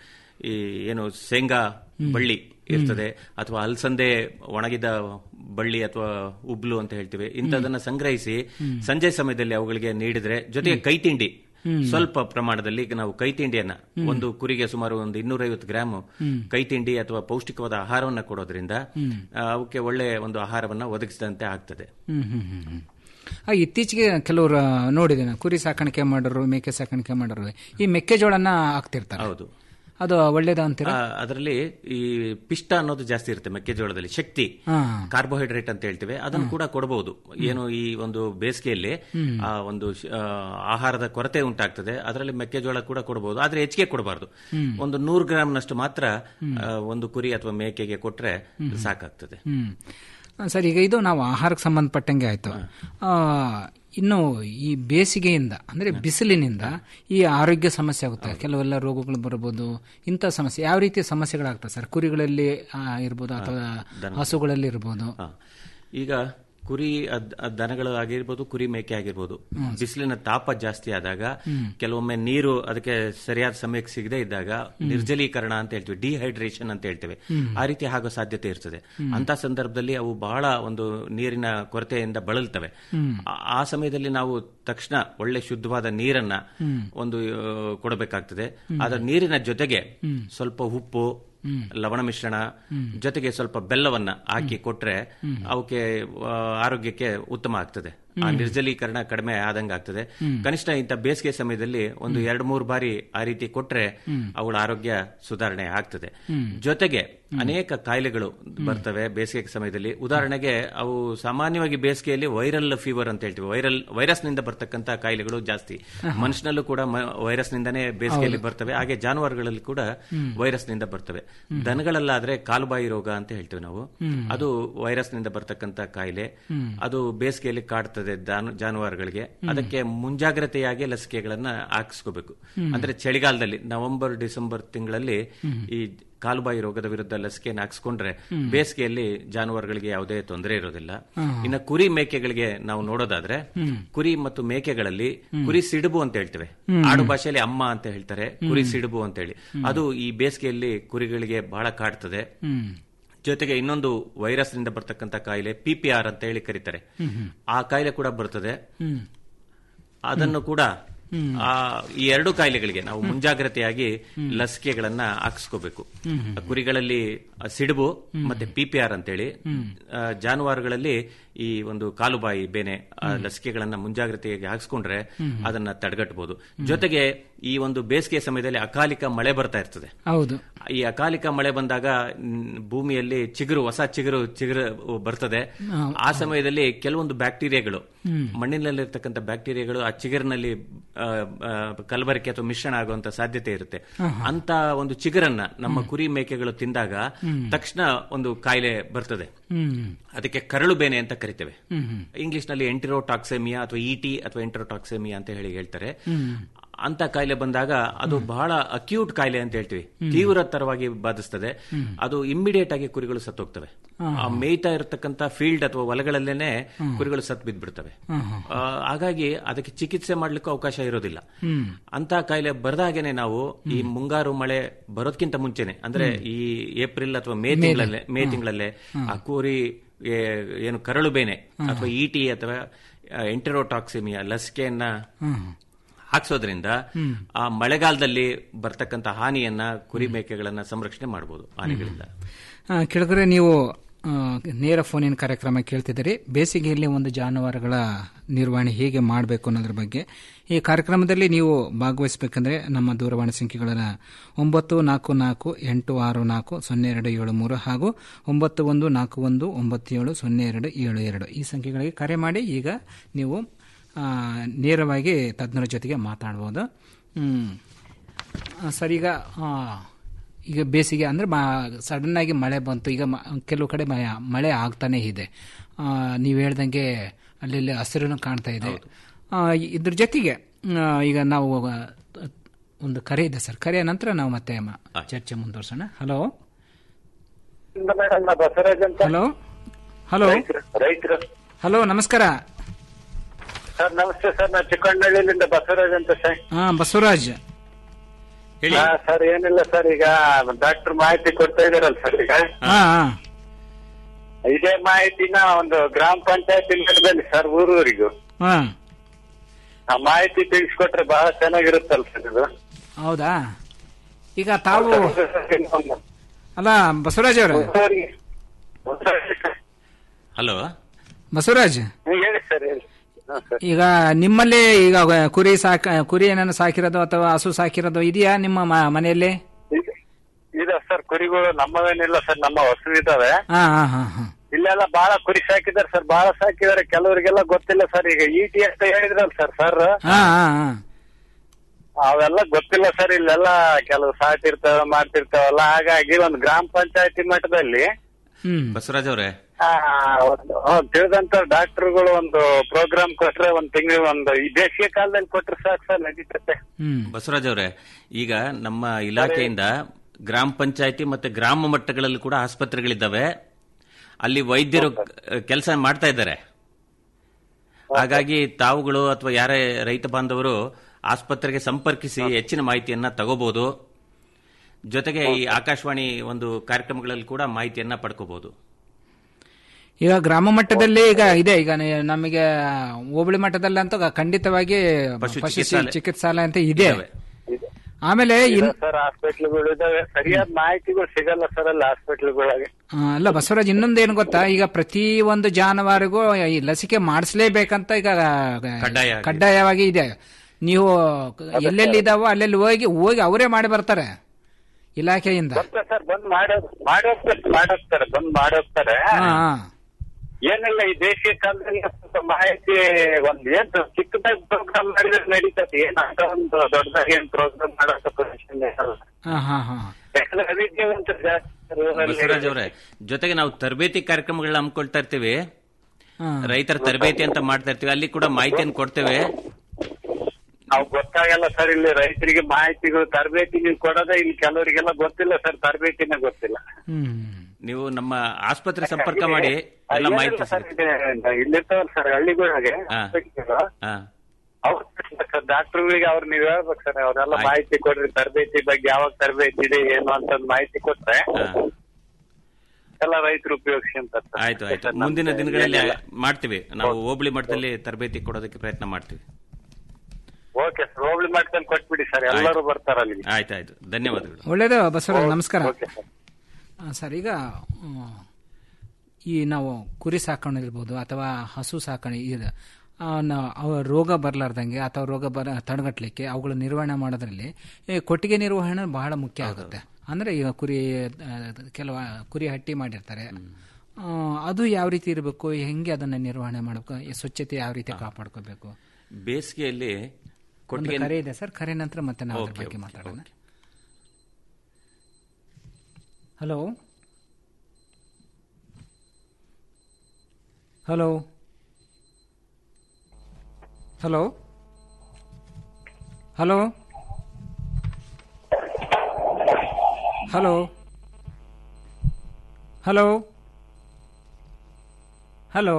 Speaker 20: ಈ ಏನು ಶೇಂಗಾ ಬಳ್ಳಿ ಇರ್ತದೆ ಅಥವಾ ಅಲಸಂದೆ ಒಣಗಿದ ಬಳ್ಳಿ ಅಥವಾ ಉಬ್ಲು ಅಂತ ಹೇಳ್ತೀವಿ ಇಂಥದನ್ನ ಸಂಗ್ರಹಿಸಿ ಸಂಜೆ ಸಮಯದಲ್ಲಿ ಅವುಗಳಿಗೆ ನೀಡಿದ್ರೆ ಜೊತೆಗೆ ಕೈತಿಂಡಿ ಸ್ವಲ್ಪ ಪ್ರಮಾಣದಲ್ಲಿ ಈಗ ನಾವು ಕೈತಿಂಡಿಯನ್ನ ಒಂದು ಕುರಿಗೆ ಸುಮಾರು ಒಂದು ಇನ್ನೂರೈವತ್ತು ಗ್ರಾಮ್ ಕೈತಿಂಡಿ ಅಥವಾ ಪೌಷ್ಟಿಕವಾದ ಆಹಾರವನ್ನ ಕೊಡೋದ್ರಿಂದ ಆ, ಅವಕ್ಕೆ ಒಳ್ಳೆ ಒಂದು ಆಹಾರವನ್ನ ಒದಗಿಸಿದಂತೆ ಆಗ್ತದೆ
Speaker 19: ಹ್ಮ್ ಹ್ಮ್ ಹ್ಮ್ ಹ್ಮ್. ಆ, ಇತ್ತೀಚೆಗೆ ಕೆಲವರು ನೋಡಿದ್ದೇನೆ ಕುರಿ ಸಾಕಾಣಿಕೆ ಮಾಡೋರು ಮೇಕೆ ಸಾಕಾಣಿಕೆ ಮಾಡೋರು ಈ ಮೆಕ್ಕೆಜೋಳನ ಹಾಕ್ತಿರ್ತಾರೆ
Speaker 20: ಹೌದು
Speaker 19: ಅದು ಒಳ್ಳೇದ ಅಂತೀರಾ
Speaker 20: ಅದರಲ್ಲಿ ಈ ಪಿಷ್ಟ ಅನ್ನೋದು ಜಾಸ್ತಿ ಇರುತ್ತೆ ಮೆಕ್ಕೆಜೋಳದಲ್ಲಿ ಶಕ್ತಿ
Speaker 19: ಹಾ.
Speaker 20: ಕಾರ್ಬೋಹೈಡ್ರೇಟ್ ಅಂತ ಹೇಳ್ತೇವೆ ಅದನ್ನು ಕೂಡ ಕೊಡಬಹುದು ಏನು ಈ ಒಂದು ಬೇಸಿಗೆಯಲ್ಲಿ ಆ ಒಂದು ಶ- ಆ, ಆಹಾರದ ಕೊರತೆ ಉಂಟಾಗ್ತದೆ ಅದರಲ್ಲಿ ಮೆಕ್ಕೆಜೋಳ ಕೂಡ ಕೊಡಬಹುದು ಆದ್ರೆ ಹೆಚ್ಚಿಗೆ ಕೊಡಬಾರ್ದು ಒಂದು ನೂರು ಗ್ರಾಮ್ನಷ್ಟು ಮಾತ್ರ ಆ, ಒಂದು ಕುರಿ ಅಥವಾ ಮೇಕೆಗೆ ಕೊಟ್ರೆ ಸಾಕಾಗ್ತದೆ
Speaker 19: ಹ್ಮ್ ಆ, ಸರ್ ಈಗ ಇದು ನಾವು ಆಹಾರಕ್ಕೆ ಸಂಬಂಧಪಟ್ಟಂಗೆ ಆಯ್ತು ಆ, ಇನ್ನು ಈ ಬೇಸಿಗೆಯಿಂದ ಅಂದ್ರೆ ಬಿಸಿಲಿನಿಂದ ಈ ಆರೋಗ್ಯ ಸಮಸ್ಯೆ ಆಗುತ್ತೆ ಕೆಲವೆಲ್ಲ ರೋಗಗಳು ಬರಬಹುದು ಇಂಥ ಸಮಸ್ಯೆ ಯಾವ ರೀತಿಯ ಸಮಸ್ಯೆಗಳಾಗ್ತವೆ ಸರ್ ಕುರಿಗಳಲ್ಲಿ ಆ, ಇರ್ಬೋದು ಅಥವಾ ಹಸುಗಳಲ್ಲಿ ಇರ್ಬೋದು
Speaker 20: ಹಾ. ಈಗ ಕುರಿ ಅದ್- ಅದ್ ದನಗಳು ಆಗಿರ್ಬೋದು ಕುರಿ ಮೇಕೆ ಆಗಿರ್ಬೋದು ಬಿಸಿಲಿನ ತಾಪ ಜಾಸ್ತಿ ಆದಾಗ ಕೆಲವೊಮ್ಮೆ ನೀರು ಅದಕ್ಕೆ ಸರಿಯಾದ ಸಮಯಕ್ಕೆ ಸಿಗದೆ ಇದ್ದಾಗ ನಿರ್ಜಲೀಕರಣ ಅಂತ ಹೇಳ್ತೀವಿ ಡಿಹೈಡ್ರೇಷನ್ ಅಂತ ಹೇಳ್ತೇವೆ ಆ ರೀತಿ ಆಗೋ ಸಾಧ್ಯತೆ ಇರ್ತದೆ ಅಂತ ಸಂದರ್ಭದಲ್ಲಿ ಅವು ಬಹಳ ಒಂದು ನೀರಿನ ಕೊರತೆಯಿಂದ ಬಳಲ್ತವೆ ಆ- ಆ ಸಮಯದಲ್ಲಿ ನಾವು ತಕ್ಷಣ ಒಳ್ಳೆ ಶುದ್ಧವಾದ ನೀರನ್ನ ಒಂದು ಆ, ಕೊಡಬೇಕಾಗ್ತದೆ ಅದರ ನೀರಿನ ಜೊತೆಗೆ ಸ್ವಲ್ಪ ಉಪ್ಪು ಲವಣ ಮಿಶ್ರಣ ಜೊತೆಗೆ ಸ್ವಲ್ಪ ಬೆಲ್ಲವನ್ನ ಹಾಕಿ ಕೊಟ್ರೆ ಅವಕ್ಕೆ ಆ, ಆರೋಗ್ಯಕ್ಕೆ ಉತ್ತಮ ಆಗ್ತದೆ ಆ ನಿರ್ಜಲೀಕರಣ ಕಡಿಮೆ ಆದಂಗ ಆಗ್ತದೆ ಕನಿಷ್ಠ ಇಂಥ ಬೇಸಿಗೆ ಸಮಯದಲ್ಲಿ ಒಂದು ಎರಡು ಮೂರು ಬಾರಿ ಆ ರೀತಿ ಕೊಟ್ರೆ ಅವಳ ಆರೋಗ್ಯ ಸುಧಾರಣೆ ಆಗ್ತದೆ ಜೊತೆಗೆ ಅನೇಕ ಕಾಯಿಲೆಗಳು ಬರ್ತವೆ ಬೇಸಿಗೆ ಸಮಯದಲ್ಲಿ ಉದಾಹರಣೆಗೆ ಅವು ಸಾಮಾನ್ಯವಾಗಿ ಬೇಸಿಗೆಯಲ್ಲಿ ವೈರಲ್ ಫೀವರ್ ಅಂತ ಹೇಳ್ತೀವಿ ವೈರಲ್ ವೈರಸ್ ನಿಂದ ಬರ್ತಕ್ಕಂತ ಕಾಯಿಲೆಗಳು ಜಾಸ್ತಿ ಮನುಷ್ಯನಲ್ಲೂ ಕೂಡ ವೈರಸ್ ನಿಂದಾನೇ ಬೇಸಿಗೆಯಲ್ಲಿ ಬರ್ತವೆ ಹಾಗೆ ಜಾನುವಾರುಗಳಲ್ಲಿ ಕೂಡ ವೈರಸ್ ನಿಂದ ಬರ್ತವೆ ದನಗಳಲ್ಲಾದ್ರೆ ಕಾಲುಬಾಯಿ ರೋಗ ಅಂತ ಹೇಳ್ತೀವಿ ನಾವು ಅದು ವೈರಸ್ ನಿಂದ ಬರ್ತಕ್ಕಂತ ಕಾಯಿಲೆ ಅದು ಬೇಸಿಗೆಯಲ್ಲಿ ಕಾಡ್ತದೆ ಜಾನು- ಜಾನುವಾರುಗಳಿಗೆ ಅದಕ್ಕೆ ಮುಂಜಾಗ್ರತೆಯಾಗಿ ಲಸಿಕೆಗಳನ್ನ ಹಾಕಿಸ್ಕೋಬೇಕು ಅಂದ್ರೆ ಚಳಿಗಾಲದಲ್ಲಿ ನವೆಂಬರ್ ಡಿಸೆಂಬರ್ ತಿಂಗಳಲ್ಲಿ ಈ ಕಾಲುಬಾಯಿ ರೋಗದ ವಿರುದ್ಧ ಲಸಿಕೆಯನ್ನು ಹಾಕಿಸ್ಕೊಂಡ್ರೆ ಬೇಸಿಗೆಯಲ್ಲಿ ಜಾನುವಾರುಗಳಿಗೆ ಯಾವುದೇ ತೊಂದರೆ ಇರೋದಿಲ್ಲ ಇನ್ನು ಕುರಿ ಮೇಕೆಗಳಿಗೆ ನಾವು ನೋಡೋದಾದ್ರೆ ಕುರಿ ಮತ್ತು ಮೇಕೆಗಳಲ್ಲಿ ಕುರಿ ಸಿಡುಬು ಅಂತ ಹೇಳ್ತೇವೆ ಆಡು ಭಾಷೆಯಲ್ಲಿ ಅಮ್ಮ ಅಂತ ಹೇಳ್ತಾರೆ ಕುರಿ ಸಿಡುಬು ಅಂತ ಹೇಳಿ ಅದು ಈ ಬೇಸಿಗೆಯಲ್ಲಿ ಕುರಿಗಳಿಗೆ ಬಹಳ ಕಾಡ್ತದೆ ಜೊತೆಗೆ ಇನ್ನೊಂದು ವೈರಸ್ ನಿಂದ ಬರ್ತಕ್ಕಂಥ ಕಾಯಿಲೆ ಪಿ ಪಿ ಆರ್ ಅಂತ ಹೇಳಿ ಕರೀತಾರೆ ಆ ಕಾಯಿಲೆ ಕೂಡ ಬರ್ತದೆ
Speaker 19: ಹ್ಮ್
Speaker 20: ಅದನ್ನು ಕೂಡ
Speaker 19: ಹ್ಮ್.
Speaker 20: ಆ ಈ ಎರಡು ಕಾಯಿಲೆಗಳಿಗೆ ನಾವು ಮುಂಜಾಗ್ರತೆಯಾಗಿ ಲಸಿಕೆಗಳನ್ನ ಹಾಕಿಸ್ಕೋಬೇಕು
Speaker 19: ಹ್ಮ್, ಹ್ಮ್.
Speaker 20: ಕುರಿಗಳಲ್ಲಿ ಆ, ಸಿಡುಬು ಮತ್ತೆ ಪಿ ಪಿ ಆರ್ ಅಂತೇಳಿ
Speaker 19: ಹ್ಮ್.
Speaker 20: ಆ, ಜಾನುವಾರುಗಳಲ್ಲಿ ಈ ಒಂದು ಕಾಲುಬಾಯಿ ಬೇನೆ ಆ ಲಸಿಕೆಗಳನ್ನ ಮುಂಜಾಗ್ರತೆಯಾಗಿ ಹಾಕ್ಸ್ಕೊಂಡ್ರೆ
Speaker 19: ಹ್ಮ್.
Speaker 20: ಅದನ್ನ ತಡೆಗಟ್ಟಬಹುದು ಜೊತೆಗೆ ಈ ಒಂದು ಬೇಸಿಗೆ ಸಮಯದಲ್ಲಿ ಅಕಾಲಿಕ ಮಳೆ ಬರ್ತಾ ಇರ್ತದೆ
Speaker 19: ಹೌದು
Speaker 20: ಈ ಅಕಾಲಿಕ ಮಳೆ ಬಂದಾಗ ಮ್, ಭೂಮಿಯಲ್ಲಿ ಚಿಗುರು ಹೊಸ ಚಿಗುರು ಚಿಗುರು ಬರ್ತದೆ
Speaker 19: ಹಾ.
Speaker 20: ಆ ಸಮಯದಲ್ಲಿ ಕೆಲವೊಂದು ಬ್ಯಾಕ್ಟೀರಿಯಾಗಳು
Speaker 19: ಹ್ಮ್.
Speaker 20: ಮಣ್ಣಿನಲ್ಲಿರ್ತಕ್ಕಂಥ ಬ್ಯಾಕ್ಟೀರಿಯಾಗಳು ಆ ಚಿಗುರಿನಲ್ಲಿ ಆ, ಆ, ಕಲಬೆರಕೆ ಅಥವಾ ಮಿಶ್ರಣ ಆಗುವಂತ ಸಾಧ್ಯತೆ ಇರುತ್ತೆ
Speaker 19: ಹಾ, ಹಾ.
Speaker 20: ಅಂತ ಒಂದು ಚಿಗುರನ್ನ ನಮ್ಮ ಕುರಿ ಮೇಕೆಗಳು ತಿಂದಾಗ
Speaker 19: ಹ್ಮ್.
Speaker 20: ತಕ್ಷಣ ಒಂದು ಕಾಯಿಲೆ ಬರ್ತದೆ
Speaker 19: ಹ್ಮ್
Speaker 20: ಅದಕ್ಕೆ ಕರಳು ಬೇನೆ ಅಂತ ಕರಿತೇವೆ
Speaker 19: ಹ್ಮ್ ಹ್ಮ್
Speaker 20: ಇಂಗ್ಲಿಷ್ ನಲ್ಲಿ ಎಂಟಿರೋಟಾಕ್ಸೆಮಿಯಾ ಅಥವಾ ಇಟಿ ಅಥವಾ ಎಂಟರೋಟಾಕ್ಸೆಮಿಯಾ ಅಂತ ಹೇಳಿ ಹೇಳ್ತಾರೆ
Speaker 19: ಹ್ಮ್
Speaker 20: ಅಂತ ಕಾಯಿಲೆ ಬಂದಾಗ ಅದು ಬಹಳ ಅಕ್ಯೂಟ್ ಕಾಯಿಲೆ ಅಂತ ಹೇಳ್ತೀವಿ ತೀವ್ರತರವಾಗಿ ಬಾಧಿಸ್ತದೆ ಅದು ಇಮ್ಮಿಡಿಯೇಟ್ ಆಗಿ ಕುರಿಗಳು ಸತ್ತೋಗ್ತವೆ
Speaker 19: ಹಾ.
Speaker 20: ಆ ಮೇಯ್ತಾ ಇರತಕ್ಕಂತ ಫೀಲ್ಡ್ ಅಥವಾ ಹೊಲಗಳಲ್ಲೇನೆ ಕುರಿಗಳು ಸತ್ ಬಿದ್ಬಿಡ್ತವೆ
Speaker 19: ಹಾ, ಹಾ.
Speaker 20: ಆ, ಹಾಗಾಗಿ ಅದಕ್ಕೆ ಚಿಕಿತ್ಸೆ ಮಾಡ್ಲಿಕ್ಕೂ ಅವಕಾಶ ಇರೋದಿಲ್ಲ
Speaker 19: ಹ್ಮ್
Speaker 20: ಅಂತ ಕಾಯಿಲೆ ಬರ್ದಾಗೇನೆ ನಾವು ಈ ಮುಂಗಾರು ಮಳೆ ಬರೋದ್ಕಿಂತ ಮುಂಚೆನೆ ಅಂದ್ರೆ ಈ ಏಪ್ರಿಲ್ ಅಥವಾ ಮೇ
Speaker 19: ಮೇಲಿ.
Speaker 20: ತಿಂಗಳಲ್ಲೇ ಮೇ
Speaker 19: ಹಾ.
Speaker 20: ತಿಂಗಳಲ್ಲೇ
Speaker 19: ಹಾ.
Speaker 20: ಆ ಕುರಿ ಏ, ಏನು ಕರಳು ಬೇನೆ ಅಥವಾ ಇಟಿ ಅಥವಾ ಎಂಟೆರೋಟಾಕ್ಸಿಮಿಯಾ ಲಸಿಕೆಯನ್ನ
Speaker 19: ಹ್ಮ್
Speaker 20: ಹಾಕ್ಸೋದ್ರಿಂದ
Speaker 19: ಹ್ಮ್.
Speaker 20: ಆ ಮಳೆಗಾಲದಲ್ಲಿ ಬರ್ತಕ್ಕಂಥ ಹಾನಿಯನ್ನ ಕುರಿ ಮೇಕೆಗಳನ್ನ ಸಂರಕ್ಷಣೆ ಮಾಡಬಹುದು ಹಾನಿಗಳಿಂದ
Speaker 19: ಆ, ಕೆಳಗಡೆ ನೀವು ಆ, ನೇರ ಫೋನಿನ ಕಾರ್ಯಕ್ರಮ ಕೇಳ್ತಿದ್ದೀರಿ ಬೇಸಿಗೆಯಲ್ಲಿ ಒಂದು ಜಾನುವಾರುಗಳ ನಿರ್ವಹಣೆ ಹೇಗೆ ಮಾಡಬೇಕು ಅನ್ನೋದ್ರ ಬಗ್ಗೆ ಈ ಕಾರ್ಯಕ್ರಮದಲ್ಲಿ ನೀವು ಭಾಗವಹಿಸಬೇಕಂದ್ರೆ ನಮ್ಮ ದೂರವಾಣಿ ಸಂಖ್ಯೆಗಳನ್ನು ಒಂಬತ್ತು ನಾಲ್ಕು ನಾಲ್ಕು ಎಂಟು ಆರು ನಾಲ್ಕು ಸೊನ್ನೆ ಎರಡು ಏಳು ಮೂರು ಹಾಗೂ ಒಂಬತ್ತು ಒಂದು ನಾಲ್ಕು ಒಂದು ಒಂಬತ್ತು ಏಳು ಸೊನ್ನೆ ಎರಡು ಏಳು ಎರಡು ಈ ಸಂಖ್ಯೆಗಳಿಗೆ ಕರೆ ಮಾಡಿ ಈಗ ನೀವು ಆ, ನೇರವಾಗಿ ತಜ್ಞರ ಜೊತೆಗೆ ಮಾತಾಡ್ಬೋದು ಹ್ಮ್. ಆ, ಸರ್ ಈಗ ಆ, ಈಗ ಬೇಸಿಗೆ ಅಂದರೆ ಸಡನ್ ಆಗಿ ಮಳೆ ಬಂತು ಈಗ ಮ- ಕೆಲವು ಕಡೆ ಮ- ಮಳೆ ಆಗ್ತಾನೆ ಇದೆ ಆ, ನೀವು ಹೇಳ್ದಂಗೆ ಅಲ್ಲಿ ಹಸಿರನ್ನು ಕಾಣ್ತಾ ಇದೆ ಆ, ಇದ್ರ ಜೊತೆಗೆ ಆ, ಈಗ ನಾವು ಆ, ಒಂದು ಕರೆ ಇದೆ ಸರ್ ಕರೆಯ ನಂತರ ನಾವು ಮತ್ತೆ ಮ- ಚರ್ಚೆ ಮುಂದುವರ್ಸೋಣ ಹಲೋ
Speaker 21: ಮೇಡಮ್ ಬಸವರಾಜ್ ಅಂತ
Speaker 19: ಹಲೋ ಹಲೋ
Speaker 21: ರೈತರು
Speaker 19: ಹಲೋ ನಮಸ್ಕಾರ
Speaker 21: ಸರ್ ನಮಸ್ತೆ ಸರ್ ನಾ ಚಿಕ್ಕಣ್ಣಹಳ್ಳಿಯಿಂದ ಬಸವರಾಜ್ ಅಂತ ಸರ್
Speaker 19: ಹಾ ಬಸವರಾಜ್
Speaker 21: ಹಾ ಸರ್ ಏನಿಲ್ಲ ಸರ್ ಈಗ ಡಾಕ್ಟರ್ ಮಾಹಿತಿ ಕೊಡ್ತಾ ಇದಾರಲ್ಲ ಸರ್ ಈಗ
Speaker 19: ಹಾ ಹಾ
Speaker 21: ಇದೇ ಮಾಹಿತಿನ ಒಂದು ಗ್ರಾಮ ಪಂಚಾಯತಿ ಮಟ್ಟದಲ್ಲಿ ಸರ್ ಊರೂರಿಗೂ
Speaker 19: ಹಾ
Speaker 21: ಆ ಮಾಹಿತಿ ತಿಳಿಸ್ಕೊಟ್ರೆ ಬಹಳ ಚೆನ್ನಾಗಿರುತ್ತಲ್ಲ ಸರ್ ಇದು
Speaker 19: ಹೌದಾ ಈಗ ತಾವು ಅಲ್ಲ ಬಸವರಾಜ್ ಅವರ
Speaker 20: ಹಲೋ
Speaker 19: ಬಸವರಾಜ್
Speaker 21: ಹೇಳಿ ಸರ್ ಹೇಳಿ ಹಾ ಸರ್
Speaker 19: ಈಗ ನಿಮ್ಮಲ್ಲಿ ಈಗ ಕುರಿ ಸಾಕ ಕುರಿ ಏನನ್ನು ಸಾಕಿರೋದು ಅಥವಾ ಹಸು ಸಾಕಿರೋದು ಇದೆಯಾ ನಿಮ್ಮ ಮ- ಮನೆಯಲ್ಲಿ
Speaker 21: ಇದೆ ಸರ್ ಕುರಿಗಳು ನಮ್ಮವೇನಿಲ್ಲ ಸರ್ ನಮ್ಮ ಹಸು ಇದಾವೆ
Speaker 19: ಹಾ ಹಾ ಹಾ ಹಾ
Speaker 21: ಇಲ್ಲೆಲ್ಲ ಬಹಳ ಕುರಿ ಸಾಕಿದಾರೆ ಸರ್ ಬಹಳ ಸಾಕಿದಾರೆ ಕೆಲವರಿಗೆಲ್ಲ ಗೊತ್ತಿಲ್ಲ ಸರ್ ಈಗ ಇಟಿ ಅಂತ ಹೇಳಿದ್ರಲ್ಲ ಸರ್ ಸರ್
Speaker 19: ಹಾ ಹಾ ಹಾ
Speaker 21: ಅವೆಲ್ಲ ಗೊತ್ತಿಲ್ಲ ಸರ್ ಇಲ್ಲೆಲ್ಲ ಕೆಲವು ಸಾಕಿರ್ತಾವ ಮಾಡ್ತಿರ್ತಾವಲ್ಲ ಹಾಗಾಗಿ ಒಂದು ಗ್ರಾಮ ಪಂಚಾಯತಿ ಮಟ್ಟದಲ್ಲಿ
Speaker 19: ಹ್ಮ್
Speaker 20: ಬಸವರಾಜ್ ಅವರೇ
Speaker 21: ಆ, ಒಂದು ಆ, ತಿಳಿದಂತ ಡಾಕ್ಟರ್ಗಳು ಒಂದು ಪ್ರೋಗ್ರಾಮ್ ಕೊಟ್ರೆ ಒಂದ್ ತಿಂಗಳು ಒಂದು ಈ ಬೇಸಿಗೆ ಕಾಲದಲ್ಲಿ ಕೊಟ್ರೆ ಸಾಕು ಸರ್ ನಡೀತತೆ
Speaker 20: ಬಸವರಾಜ್ ಅವರೇ ಈಗ ನಮ್ಮ ಇಲಾಖೆಯಿಂದ ಗ್ರಾಮ ಪಂಚಾಯತಿ ಮತ್ತೆ ಗ್ರಾಮ ಮಟ್ಟಗಳಲ್ಲಿ ಕೂಡ ಆಸ್ಪತ್ರೆಗಳಿದ್ದಾವೆ ಅಲ್ಲಿ ವೈದ್ಯರು ಕೆಲಸ ಮಾಡ್ತಾ ಇದ್ದಾರೆ ಹಾಗಾಗಿ ತಾವುಗಳು ಅಥವಾ ಯಾರೇ ರೈತ ಬಾಂಧವರು ಆಸ್ಪತ್ರೆಗೆ ಸಂಪರ್ಕಿಸಿ ಹೆಚ್ಚಿನ ಮಾಹಿತಿಯನ್ನ ತಗೋಬಹುದು ಜೊತೆಗೆ ಈ ಆಕಾಶವಾಣಿ ಒಂದು ಕಾರ್ಯಕ್ರಮಗಳಲ್ಲಿ ಕೂಡ ಮಾಹಿತಿಯನ್ನ ಪಡ್ಕೋಬಹುದು
Speaker 19: ಈಗ ಗ್ರಾಮ ಮಟ್ಟದಲ್ಲಿ ಈಗ ಇದೆ ಈಗ ನಿ- ನಮಗೆ ಹೋಬಳಿ ಮಟ್ಟದಲ್ಲಿ ಅಂತೂ ಖಂಡಿತವಾಗಿ
Speaker 20: ಪಶು
Speaker 19: ಪಶು
Speaker 20: ಚಿಕಿತ್ಸಾಲಯ.
Speaker 19: ಚಿಕಿತ್ಸಾಲಯ ಅಂತ ಇದೆ ಆಮೇಲೆ ಇನ್
Speaker 21: ಸರ್ ಹಾಸ್ಪಿಟ್ಲ್ಗಳು ಇದಾವೆ ಸರಿಯಾದ ಮಾಹಿತಿಗಳು ಸಿಗಲ್ಲ ಸರ್ ಅಲ್ಲಿ ಹಾಸ್ಪಿಟ್ಲ್ಗಳಿಗೆ
Speaker 19: ಆ, ಅಲ್ಲ ಬಸವರಾಜ್ ಇನ್ನೊಂದೇನು ಗೊತ್ತಾ ಈಗ ಪ್ರತಿ ಒಂದು ಜಾನುವಾರಿಗೂ ಈ ಲಸಿಕೆ ಮಾಡಿಸ್ಲೇಬೇಕಂತ ಈಗ
Speaker 20: ಕಡ್ಡಾಯ ಆಗಿದೆ.
Speaker 19: ಕಡ್ಡಾಯವಾಗಿ ಇದೆ ನೀವು ಎಲ್ಲೆಲ್ಲಿ ಇದಾವೋ ಅಲ್ಲೆಲ್ಲಿ ಹೋಗಿ ಹೋಗಿ ಅವರೇ ಮಾಡಿ ಬರ್ತಾರೆ ಇಲಾಖೆಯಿಂದ
Speaker 21: ಬರ್ತಾರೆ ಸರ್ ಬಂದ್ ಮಾಡೋ ಮಾಡೋಗ್ತಾರೆ ಮಾಡೋಗ್ತಾರೆ ಬಂದ್ ಮಾಡೋಗ್ತಾರೆ
Speaker 19: ಹಾ ಹಾ.
Speaker 21: ಏನಿಲ್ಲ ಈ ಬೇಸಿಗೆ ಕಾಲದಲ್ಲಿ ಸ್ವಲ್ಪ ಮಾಹಿತಿ ಒಂದ್ ಏನ್ ಚಿಕ್ಕದಾಗಿ ಪ್ರೋಗ್ರಾಮ್ ಮಾಡಿದ್ರೆ ನಡೀತದೆ ಏನ್ ಅಂತ ಒಂದು ದೊಡ್ಡದಾಗಿ ಏನ್ ಪ್ರೋಗ್ರಾಮ್ ಮಾಡೋ ಪ್ರಶ್ನೆ ಇರಲ್ಲ.
Speaker 19: ಹಾ ಹಾ ಹಾ
Speaker 21: ಯಾಕಂದ್ರೆ ವಿದ್ಯಾವಂತರು ಜಾಸ್ತಿ ಊರಲ್ಲಿ
Speaker 20: ಬಸವರಾಜ್ ಅವರೇ ಜೊತೆಗೆ ನಾವು ತರಬೇತಿ ಕಾರ್ಯಕ್ರಮಗಳನ್ನ ಹಮ್ಮಿಕೊಳ್ತಾ ಇರ್ತೀವಿ
Speaker 19: ಹಾ.
Speaker 20: ರೈತರ ತರಬೇತಿ ಅಂತ ಮಾಡ್ತಾ ಇರ್ತೀವಿ ಅಲ್ಲಿ ಕೂಡ ಮಾಹಿತಿಯನ್ನು ಕೊಡ್ತೇವೆ
Speaker 21: ನಾವು ಗೊತ್ತಾಗಲ್ಲ ಸರ್ ಇಲ್ಲಿ ರೈತರಿಗೆ ಮಾಹಿತಿಗಳು ತರಬೇತಿ ನೀವು ಕೊಡೋದೇ ಇಲ್ಲಿ ಕೆಲವರಿಗೆಲ್ಲ ಗೊತ್ತಿಲ್ಲ ಸರ್ ತರಬೇತಿನೇ ಗೊತ್ತಿಲ್ಲ
Speaker 20: ನೀವು ನಮ್ಮ ಆಸ್ಪತ್ರೆ ಸಂಪರ್ಕ ಮಾಡಿ ಎಲ್ಲ
Speaker 21: ಏನಿಲ್ಲ
Speaker 20: ಮಾಹಿತಿ
Speaker 21: ಸರ್ ಇದೆ, ಇಲ್ಲಿರ್ತಾವಲ್ಲ ಸರ್ ಹಳ್ಳಿಗಳಿಗೆ
Speaker 20: ಹಾ. ಹಾ
Speaker 21: ಅವ್ರು ಸರ್ ಡಾಕ್ಟರ್ಗಳಿಗೆ ಅವ್ರು ನೀವ್ ಹೇಳ್ಬೇಕು ಸರ್ ಅವರೆಲ್ಲ ಮಾಹಿತಿ ಕೊಡ್ರಿ ತರಬೇತಿ ಬಗ್ಗೆ ಯಾವಾಗ ತರಬೇತಿ ಇದೆ ಏನು ಅಂತ ಒಂದ್ ಮಾಹಿತಿ ಕೊಟ್ರೆ ಎಲ್ಲ ರೈತರು ಉಪಯೋಗಿಸ್ಕೊಂತಾರೆ ಸರ್.
Speaker 20: ಆಯ್ತು ಆಯ್ತು
Speaker 21: ಸರ್, ನಮ್ಗೆ
Speaker 20: ಮುಂದಿನ ದಿನಗಳಲ್ಲಿ
Speaker 21: ಏನಿಲ್ಲ.
Speaker 20: ಮಾಡ್ತೀವಿ ನಾವು ಹೋಬಳಿ ಮಟ್ಟದಲ್ಲಿ ತರಬೇತಿ ಕೊಡೋದಕ್ಕೆ ಪ್ರಯತ್ನ ಮಾಡ್ತೀವಿ
Speaker 21: ಓಕೆ ಸರ್ ಹೋಬಳಿ ಮಟ್ಟದಲ್ಲಿ ಕೊಟ್ಬಿಡಿ ಸರ್ ಎಲ್ಲರೂ ಬರ್ತಾರ ಅಲ್ಲಿಗೆ
Speaker 20: ಆಯ್ತಾಯ್ತು ಧನ್ಯವಾದಗಳು
Speaker 19: ಒಳ್ಳೇದು ಬಸವರಾಜ್ ನಮಸ್ಕಾರ
Speaker 21: ಓಕೆ ಸರ್
Speaker 19: ಆ, ಸರ್ ಈಗ ಆ, ಈ ನಾವು ಕುರಿ ಸಾಕಣೆ ಇರ್ಬೋದು ಅಥವಾ ಹಸು ಸಾಕಣೆ ಇದು ಆ, ನ- ಅವ ರೋಗ ಬರಲಾರ್ದಂಗೆ ಅಥವಾ ರೋಗ ಬರ ತಡೆಗಟ್ಟಲಿಕ್ಕೆ ಅವುಗಳ ನಿರ್ವಹಣೆ ಮಾಡೋದ್ರಲ್ಲಿ ಈ ಕೊಟ್ಟಿಗೆ ನಿರ್ವಹಣೆ ಬಹಳ ಮುಖ್ಯ ಆಗುತ್ತೆ ಅಂದ್ರೆ ಈಗ ಕುರಿ ಆ, ಕೆಲವು ಕುರಿ ಹಟ್ಟಿ ಮಾಡಿರ್ತಾರೆ ಆ, ಅದು ಯಾವ ರೀತಿ ಇರಬೇಕು ಹೆಂಗೆ ಅದನ್ನ ನಿರ್ವಹಣೆ ಮಾಡಬೇಕು ಈ ಸ್ವಚ್ಛತೆ ಯಾವ ರೀತಿ ಕಾಪಾಡ್ಕೋಬೇಕು
Speaker 20: ಬೇಸಿಗೆಯಲ್ಲಿ
Speaker 19: ಒಂದು
Speaker 20: ಕೊಟ್ಟಿಗೆ
Speaker 19: ಕರೆ ಇದೆ ಸರ್ ಕರೆ ನಂತರ ಮತ್ತೆ ನಾವು ಅದ್ರ
Speaker 20: ಓಕೆ,
Speaker 19: ಬಗ್ಗೆ
Speaker 20: ಓಕೆ,
Speaker 19: ಮಾತಾಡೋಣ hello hello hello hello hello hello hello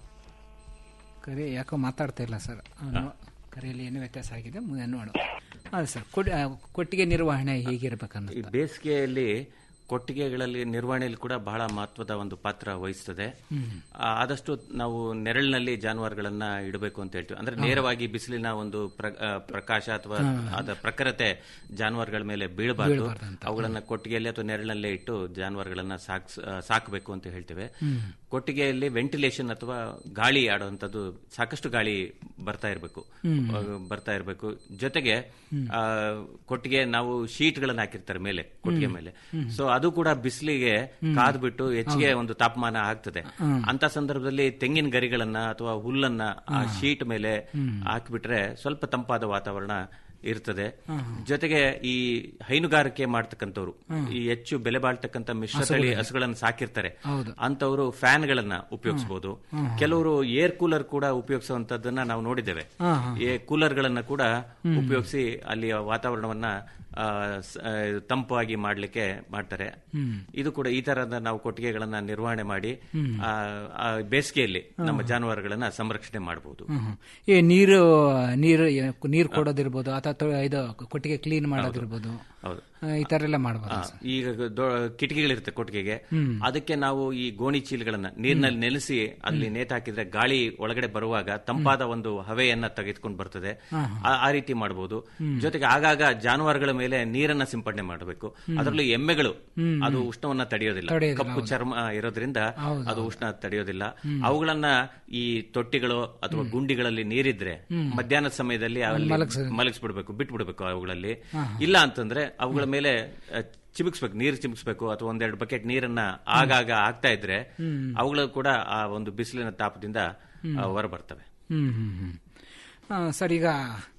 Speaker 19: ಕರೆ ಯಾಕೋ ಮಾತಾಡ್ತಾ ಇಲ್ಲ ಸರ್ ಆ, ನೋ- ಕರೆಯಲ್ಲಿ ಏನು ವ್ಯತ್ಯಾಸ ಆಗಿದೆ ಮುಂದೆ ನೋಡು ಹೌದು ಸರ್ ಕೊಡ್- ಆ, ಕೊಟ್ಟಿಗೆ ನಿರ್ವಹಣೆ ಹೇಗಿರ್ಬೇಕನ್ನೋ
Speaker 20: ಈ ಬೇಸಿಗೆಯಲ್ಲಿ ಕೊಟ್ಟಿಗೆಗಳಲ್ಲಿ ನಿರ್ವಹಣೆಯಲ್ಲಿ ಕೂಡ ಬಹಳ ಮಹತ್ವದ ಒಂದು ಪಾತ್ರ ವಹಿಸ್ತದೆ
Speaker 19: ಹ್ಮ್.
Speaker 20: ಆ, ಆದಷ್ಟು ನಾವು ನೆರಳಿನಲ್ಲಿ ಜಾನುವಾರುಗಳನ್ನ ಇಡಬೇಕು ಅಂತ ಹೇಳ್ತೀವಿ ಅಂದ್ರೆ
Speaker 19: ಹಾ.
Speaker 20: ನೇರವಾಗಿ ಬಿಸಿಲಿನ ಒಂದು ಪ್ರ- ಆ, ಪ್ರಕಾಶ ಅಥವಾ
Speaker 19: ಹಾ.
Speaker 20: ಅದರ ಪ್ರಖರತೆ ಜಾನುವಾರುಗಳ ಮೇಲೆ ಬೀಳಬಾರ್ದು
Speaker 19: ಬೀಳ್ಬಾರ್ದು ಅಂತ.
Speaker 20: ಅವುಗಳನ್ನ ಕೊಟ್ಟಿಗೆಯಲ್ಲಿ ಅಥವಾ ನೆರಳಿನಲ್ಲೇ ಇಟ್ಟು ಜಾನುವಾರುಗಳನ್ನ ಸಾಕ್ಸ್ ಆ, ಸಾಕಬೇಕು ಅಂತ ಹೇಳ್ತೇವೆ
Speaker 19: ಹ್ಮ್.
Speaker 20: ಕೊಟ್ಟಿಗೆಯಲ್ಲಿ ವೆಂಟಿಲೇಷನ್ ಅಥವಾ ಗಾಳಿ ಆಡುವಂಥದ್ದು ಸಾಕಷ್ಟು ಗಾಳಿ ಬರ್ತಾ ಇರಬೇಕು
Speaker 19: ಹ್ಮ್.
Speaker 20: ಬರ್ತಾ ಇರಬೇಕು ಜೊತೆಗೆ
Speaker 19: ಹ್ಮ್.
Speaker 20: ಆ, ಕೊಟ್ಟಿಗೆ ನಾವು ಶೀಟ್ಗಳನ್ನ ಹಾಕಿರ್ತಾರೆ ಮೇಲೆ ಕೊಟ್ಟಿಗೆ
Speaker 19: ಹ್ಮ್.
Speaker 20: ಮೇಲೆ
Speaker 19: ಹ್ಮ್.
Speaker 20: ಸೊ ಅದು ಕೂಡ ಬಿಸಿಲಿಗೆ
Speaker 19: ಹ್ಮ್.
Speaker 20: ಕಾದ್ಬಿಟ್ಟು ಹೆಚ್ಚಿಗೆ
Speaker 19: ಹೌದು.
Speaker 20: ಒಂದು ತಾಪಮಾನ ಆಗ್ತದೆ
Speaker 19: ಹ್ಮ್.
Speaker 20: ಅಂತ ಸಂದರ್ಭದಲ್ಲಿ ತೆಂಗಿನ ಗರಿಗಳನ್ನ ಅಥವಾ ಹುಲ್ಲನ್ನ ಆ
Speaker 19: ಹಾ.
Speaker 20: ಶೀಟ್ ಮೇಲೆ
Speaker 19: ಹ್ಮ್.
Speaker 20: ಹಾಕಿಬಿಟ್ರೆ ಸ್ವಲ್ಪ ತಂಪಾದ ವಾತಾವರಣ ಇರ್ತದೆ
Speaker 19: ಹಾ.
Speaker 20: ಜೊತೆಗೆ ಈ ಹೈನುಗಾರಿಕೆ ಮಾಡ್ತಕ್ಕಂಥವ್ರು
Speaker 19: ಹ್ಮ್.
Speaker 20: ಈ ಹೆಚ್ಚು ಬೆಲೆ ಬಾಳ್ತಕ್ಕಂಥ ಮಿಶ್ರತಳಿ
Speaker 19: ಹಸುಗಳಿದೆ.
Speaker 20: ಹಸುಗಳನ್ನು ಸಾಕಿರ್ತಾರೆ
Speaker 19: ಹೌದು.
Speaker 20: ಅಂತವರು ಫ್ಯಾನ್ ಗಳನ್ನ ಉಪಯೋಗಿಸಬಹುದು
Speaker 19: ಹ್ಮ್.
Speaker 20: ಕೆಲವರು ಏರ್ ಕೂಲರ್ ಕೂಡ ಉಪಯೋಗಿಸುವಂತದ್ದನ್ನ ನಾವು ನೋಡಿದ್ದೇವೆ
Speaker 19: ಹಾ, ಹಾ.
Speaker 20: ಈ ಕೂಲರ್ ಗಳನ್ನ ಕೂಡ
Speaker 19: ಹ್ಮ್.
Speaker 20: ಉಪಯೋಗಿಸಿ ಅಲ್ಲಿಯ ವಾತಾವರಣವನ್ನ ಆ, ಸ- ಆ, ತಂಪಾಗಿ ಮಾಡ್ಲಿಕ್ಕೆ ಮಾಡ್ತಾರೆ
Speaker 19: ಹ್ಮ್.
Speaker 20: ಇದು ಕೂಡ ಈ ತರದ ನಾವು ಕೊಟ್ಟಿಗೆಗಳನ್ನ ನಿರ್ವಹಣೆ ಮಾಡಿ
Speaker 19: ಹ್ಮ್.
Speaker 20: ಆ, ಆ ಬೇಸಿಗೆಯಲ್ಲಿ
Speaker 19: ಹಾ.
Speaker 20: ನಮ್ಮ ಜಾನುವಾರುಗಳನ್ನ ಸಂರಕ್ಷಣೆ ಮಾಡಬಹುದು
Speaker 19: ಹ್ಮ್, ಹ್ಮ್. ಈ ನೀರು ನೀರು ನೀರು ಕೊಡೋದಿರ್ಬೋದು ಅಥವಾ ತೊ- ಇದು ಕೊಟ್ಟಿಗೆ ಕ್ಲೀನ್ ಮಾಡೋದಿರ್ಬೋದು
Speaker 20: ಹೌದು
Speaker 19: ಆ, ಈ ತರ ಎಲ್ಲ ಮಾಡ್ಬೋದು
Speaker 20: ಆ, ಈಗ ದೊ- ಕಿಟಕಿಗಳಿರುತ್ತೆ ಕೊಟ್ಟಿಗೆಗೆ
Speaker 19: ಹ್ಮ್.
Speaker 20: ಅದಕ್ಕೆ ನಾವು ಈ ಗೋಣಿ ಚೀಲಗಳನ್ನ ನೀರಿನಲ್ಲಿ ನೆಲೆಸಿ ಅಲ್ಲಿ ನೇತು ಹಾಕಿದ್ರೆ ಗಾಳಿ ಒಳಗಡೆ ಬರುವಾಗ ತಂಪಾದ ಒಂದು ಹವೆಯನ್ನ ತೆಗೆದುಕೊಂಡು ಬರ್ತದೆ
Speaker 19: ಹಾ,
Speaker 20: ಆ- ಆ ರೀತಿ ಮಾಡಬಹುದು
Speaker 19: ಹ್ಮ್.
Speaker 20: ಜೊತೆಗೆ ಆಗಾಗ ಜಾನುವಾರುಗಳ ಮೇಲೆ ನೀರನ್ನ ಸಿಂಪಡಣೆ ಮಾಡಬೇಕು
Speaker 19: ಹ್ಮ್.
Speaker 20: ಅದರಲ್ಲೂ ಎಮ್ಮೆಗಳು
Speaker 19: ಹ್ಮ್.
Speaker 20: ಅದು ಉಷ್ಣವನ್ನ ತಡೆಯೋದಿಲ್ಲ
Speaker 19: ತಡೆಯೋದಿಲ್ಲ,
Speaker 20: ಕಪ್ಪು
Speaker 19: ಹೌದು.
Speaker 20: ಚರ್ಮ ಇರೋದ್ರಿಂದ
Speaker 19: ಹೌದು,
Speaker 20: ಅದು ಉಷ್ಣ ತಡೆಯೋದಿಲ್ಲ
Speaker 19: ಹ್ಮ್.
Speaker 20: ಅವುಗಳನ್ನ ಈ ತೊಟ್ಟಿಗಳು ಅಥವಾ ಗುಂಡಿಗಳಲ್ಲಿ ನೀರಿದ್ರೆ
Speaker 19: ಹ್ಮ್.
Speaker 20: ಮಧ್ಯಾಹ್ನದ ಸಮಯದಲ್ಲಿ ಅಲ್ಲಿ
Speaker 19: ಮಲಗ್ಸ-
Speaker 20: ಮಲಗಿಸ್ಬಿಡ್ಬೇಕು ಬಿಟ್ಬಿಡ್ಬೇಕು ಅವುಗಳಲ್ಲಿ
Speaker 19: ಹಾ, ಹಾ.
Speaker 20: ಇಲ್ಲ ಅಂತಂದ್ರೆ ಅವುಗಳ ಮೇಲೆ ಆ, ಚಿಮುಕ್ಸ್ಬೇಕು ನೀರು ಚಿಮುಕ್ಸ್ಬೇಕು ಅಥವಾ ಒಂದೆರಡು ಬಕೆಟ್ ನೀರನ್ನ ಆಗಾಗ ಆಗ್ತಾ ಇದ್ರೆ
Speaker 19: ಹ್ಮ್.
Speaker 20: ಅವುಗಳು ಕೂಡ ಆ ಒಂದು ಬಿಸಿಲಿನ ತಾಪದಿಂದ
Speaker 19: ಹ್ಮ್.
Speaker 20: ಹೊರ ಬರ್ತವೆ
Speaker 19: ಹ್ಮ್ ಹ್ಮ್ ಹ್ಮ್ ಆ, ಸರ್ ಈಗ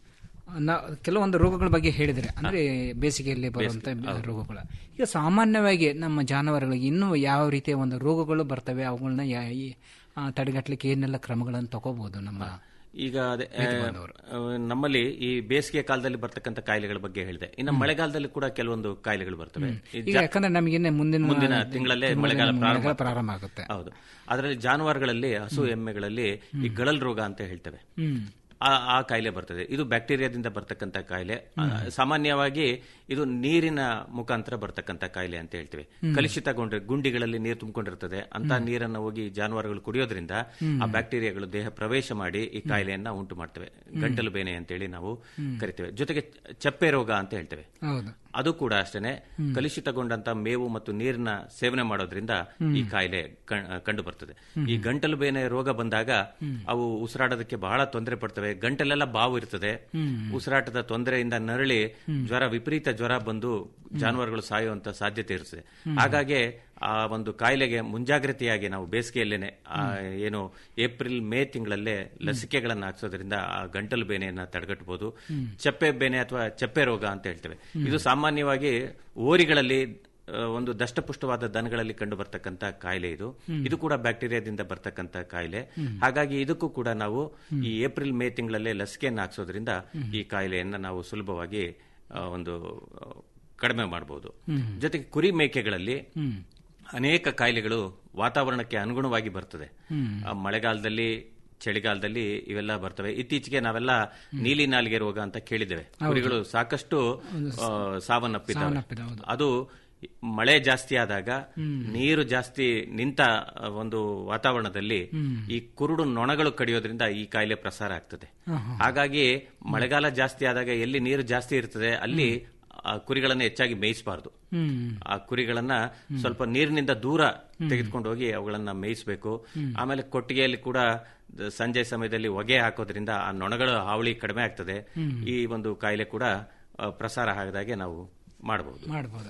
Speaker 19: ನಾ ಕೆಲವೊಂದು ರೋಗಗಳ ಬಗ್ಗೆ ಹೇಳಿದ್ರೆ ಅಂದ್ರೆ ಬೇಸಿಗೆಯಲ್ಲಿ ಬರುವಂತ ರೋಗಗಳು ಈಗ ಸಾಮಾನ್ಯವಾಗಿ ನಮ್ಮ ಜಾನುವಾರುಗಳಿಗೆ ಇನ್ನೂ ಯಾವ ರೀತಿಯ ಒಂದು ರೋಗಗಳು ಬರ್ತವೆ ಅವುಗಳನ್ನ ಯಾ- ಈ, ಆ, ತಡೆಗಟ್ಟಲಿಕ್ಕೆ ಏನೆಲ್ಲ ಕ್ರಮಗಳನ್ನು ತಗೋಬಹುದು ನಮ್ಮ
Speaker 20: ಈಗ ಅದೇ ಆ,
Speaker 19: ರೈತ ಬಾಂಧವರು.
Speaker 20: ಆ, ನಮ್ಮಲ್ಲಿ ಈ ಬೇಸಿಗೆ ಕಾಲದಲ್ಲಿ ಬರ್ತಕ್ಕಂಥ ಕಾಯಿಲೆಗಳ ಬಗ್ಗೆ ಹೇಳಿದೆ ಇನ್ನು ಮಳೆಗಾಲದಲ್ಲಿ ಕೂಡ ಕೆಲವೊಂದು ಕಾಯಿಲೆಗಳು ಬರ್ತವೆ ಈ
Speaker 19: ಈಗ
Speaker 20: ಜಾ-
Speaker 19: ಯಾಕಂದ್ರೆ ನಮಗಿನ್ನ ಮುಂದಿನ
Speaker 20: ಮುಂದಿನ ತಿಂಗಳಲ್ಲೇ ಮಳೆಗಾಲ ಪ್ರಾರಂಭ
Speaker 19: ಪ್ರಾರಂಭ ಆಗುತ್ತೆ
Speaker 20: ಹೌದು ಅದರಲ್ಲಿ ಜಾನುವಾರುಗಳಲ್ಲಿ ಹಸು ಎಮ್ಮೆಗಳಲ್ಲಿ ಈ ಗಳಲ್ ರೋಗ ಅಂತ ಹೇಳ್ತೇವೆ
Speaker 19: ಹ್ಮ್
Speaker 20: ಆ ಆ ಕಾಯಿಲೆ ಬರ್ತದೆ ಇದು ಬ್ಯಾಕ್ಟೀರಿಯಾದಿಂದ ಬರ್ತಕ್ಕಂಥ ಕಾಯಿಲೆ ಆ, ಸಾಮಾನ್ಯವಾಗಿ ಇದು ನೀರಿನ ಮುಖಾಂತರ ಬರ್ತಕ್ಕಂಥ ಕಾಯಿಲೆ ಅಂತ ಹೇಳ್ತೀವಿ
Speaker 19: ಹ್ಮ್.
Speaker 20: ಕಲುಷಿತಗೊಂಡ್ರೆ ಗುಂಡಿಗಳಲ್ಲಿ ನೀರು ತುಂಬಿಕೊಂಡಿರ್ತದೆ ಅಂತ ನೀರನ್ನು ಹೋಗಿ ಜಾನುವಾರುಗಳು ಕುಡಿಯೋದ್ರಿಂದ
Speaker 19: ಹ್ಮ್.
Speaker 20: ಆ ಬ್ಯಾಕ್ಟೀರಿಯಾಗಳು ದೇಹ ಪ್ರವೇಶ ಮಾಡಿ ಈ ಕಾಯಿಲೆಯನ್ನ ಉಂಟು ಮಾಡ್ತವೆ
Speaker 19: ಹ್ಮ್.
Speaker 20: ಗಂಟಲು ಬೇನೆ ಅಂತೇಳಿ ನಾವು
Speaker 19: ಹ್ಮ್.
Speaker 20: ಕರಿತೇವೆ ಜೊತೆಗೆ ಚಪ್ಪೆ ರೋಗ ಅಂತ ಹೇಳ್ತೇವೆ
Speaker 19: ಹೌದು
Speaker 20: ಅದು ಕೂಡ ಅಷ್ಟೇನೆ
Speaker 19: ಹ್ಮ್.
Speaker 20: ಕಲುಷಿತಗೊಂಡಂತ ಮೇವು ಮತ್ತು ನೀರಿನ ಸೇವನೆ ಮಾಡೋದ್ರಿಂದ
Speaker 19: ಹ್ಮ್.
Speaker 20: ಈ ಕಾಯಿಲೆ ಕಣ್- ಕಂಡು ಬರ್ತದೆ
Speaker 19: ಹ್ಮ್.
Speaker 20: ಈ ಗಂಟಲು ಬೇನೆ ರೋಗ ಬಂದಾಗ
Speaker 19: ಹ್ಮ್.
Speaker 20: ಅವು ಉಸಿರಾಡೋದಕ್ಕೆ ಬಹಳ ತೊಂದರೆ ಪಡ್ತವೆ ಗಂಟಲೆಲ್ಲ ಬಾವು ಇರ್ತದೆ
Speaker 19: ಹ್ಮ್.
Speaker 20: ಉಸಿರಾಟದ ತೊಂದರೆಯಿಂದ ನರಳಿ
Speaker 19: ಹ್ಮ್.
Speaker 20: ಜ್ವರ ವಿಪರೀತ ಜ್ವರ ಬಂದು ಜಾನುವಾರುಗಳು ಸಾಯುವಂತ ಸಾಧ್ಯತೆ ಇರ್ತದೆ
Speaker 19: ಹ್ಮ್.
Speaker 20: ಹಾಗಾಗಿ ಆ ಒಂದು ಕಾಯಿಲೆಗೆ ಮುಂಜಾಗ್ರತೆಯಾಗಿ ನಾವು ಬೇಸಿಗೆಯಲ್ಲೇನೆ ಆ ಏನು ಏಪ್ರಿಲ್ ಮೇ ತಿಂಗಳಲ್ಲೇ ಲಸಿಕೆಗಳನ್ನು ಹಾಕ್ಸೋದ್ರಿಂದ ಆ ಗಂಟಲು ಬೇನೆಯನ್ನ ತಡೆಗಟ್ಟಬಹುದು
Speaker 19: ಹ್ಮ್.
Speaker 20: ಚಪ್ಪೆ ಬೇನೆ ಅಥವಾ ಚಪ್ಪೆ ರೋಗ ಅಂತ ಹೇಳ್ತೇವೆ
Speaker 19: ಹ್ಮ್.
Speaker 20: ಇದು ಸಾಮಾನ್ಯವಾಗಿ ಓರಿಗಳಲ್ಲಿ ಆ, ಒಂದು ದಷ್ಟಪುಷ್ಟವಾದ ದನಗಳಲ್ಲಿ ಕಂಡು ಬರ್ತಕ್ಕಂಥ ಕಾಯಿಲೆ ಇದು
Speaker 19: ಹ್ಮ್.
Speaker 20: ಇದು ಕೂಡ ಬ್ಯಾಕ್ಟೀರಿಯಾದಿಂದ ಬರ್ತಕ್ಕಂಥ ಕಾಯಿಲೆ
Speaker 19: ಹ್ಮ್.
Speaker 20: ಹಾಗಾಗಿ ಇದಕ್ಕೂ ಕೂಡ ನಾವು
Speaker 19: ಹ್ಮ್.
Speaker 20: ಈ ಏಪ್ರಿಲ್ ಮೇ ತಿಂಗಳಲ್ಲೇ ಲಸಿಕೆಯನ್ನು ಹಾಕ್ಸೋದ್ರಿಂದ
Speaker 19: ಹ್ಮ್.
Speaker 20: ಈ ಕಾಯಿಲೆಯನ್ನ ನಾವು ಸುಲಭವಾಗಿ ಆ, ಒಂದು ಆ, ಕಡಿಮೆ ಮಾಡಬಹುದು
Speaker 19: ಹ್ಮ್.
Speaker 20: ಜೊತೆಗೆ ಕುರಿ ಮೇಕೆಗಳಲ್ಲಿ
Speaker 19: ಹ್ಮ್
Speaker 20: ಅನೇಕ ಕಾಯಿಲೆಗಳು ವಾತಾವರಣಕ್ಕೆ ಅನುಗುಣವಾಗಿ ಬರ್ತದೆ
Speaker 19: ಹ್ಮ್.
Speaker 20: ಆ, ಮಳೆಗಾಲದಲ್ಲಿ ಚಳಿಗಾಲದಲ್ಲಿ ಇವೆಲ್ಲ ಬರ್ತವೆ ಇತ್ತೀಚೆಗೆ ನಾವೆಲ್ಲ ನೀಲಿ ನಾಲಿಗೆ ರೋಗ ಅಂತ ಕೇಳಿದ್ದೇವೆ
Speaker 19: ಹೌದು.
Speaker 20: ಕುರಿಗಳು ಸಾಕಷ್ಟು
Speaker 19: ಒಂದು
Speaker 20: ಆ, ಸಾವನ್ನಪ್ಪಿದ್ದಾವೆ
Speaker 19: ಸಾವನ್ನಪ್ಪಿದೆ, ಹೌದು.
Speaker 20: ಅದು ಮಳೆ ಜಾಸ್ತಿ ಆದಾಗ ನೀರು ಜಾಸ್ತಿ ನಿಂತ ಆ, ಒಂದು ವಾತಾವರಣದಲ್ಲಿ
Speaker 19: ಹ್ಮ್.
Speaker 20: ಈ ಕುರುಡು ನೊಣಗಳು ಕಡಿಯೋದ್ರಿಂದ ಈ ಕಾಯಿಲೆ ಪ್ರಸಾರ ಆಗ್ತದೆ
Speaker 19: ಆಹಾ.
Speaker 20: ಹಾಗಾಗಿ ಮಳೆಗಾಲ ಜಾಸ್ತಿ ಆದಾಗ ಎಲ್ಲಿ ನೀರು ಜಾಸ್ತಿ ಇರ್ತದೆ ಅಲ್ಲಿ ಆ ಕುರಿಗಳನ್ನ ಹೆಚ್ಚಾಗಿ ಮೇಯಿಸಬಾರ್ದು
Speaker 19: ಹ್ಮ್.
Speaker 20: ಆ ಕುರಿಗಳನ್ನ ಸ್ವಲ್ಪ ನೀರಿನಿಂದ ದೂರ ತೆಗೆದುಕೊಂಡು ಹೋಗಿ ಅವುಗಳನ್ನ ಮೇಯಿಸಬೇಕು ಆಮೇಲೆ ಕೊಟ್ಟಿಗೆಯಲ್ಲಿ ಕೂಡ ದ- ಸಂಜೆ ಸಮಯದಲ್ಲಿ ಹೊಗೆ ಹಾಕೋದ್ರಿಂದ ಆ ನೊಣಗಳ ಹಾವಳಿ ಕಡಿಮೆ ಆಗ್ತದೆ
Speaker 19: ಹ್ಮ್.
Speaker 20: ಈ ಒಂದು ಕಾಯಿಲೆ ಕೂಡ ಆ, ಪ್ರಸಾರ ಆಗದಾಗೆ ನಾವು ಮಾಡಬಹುದು
Speaker 19: ಮಾಡಬಹುದು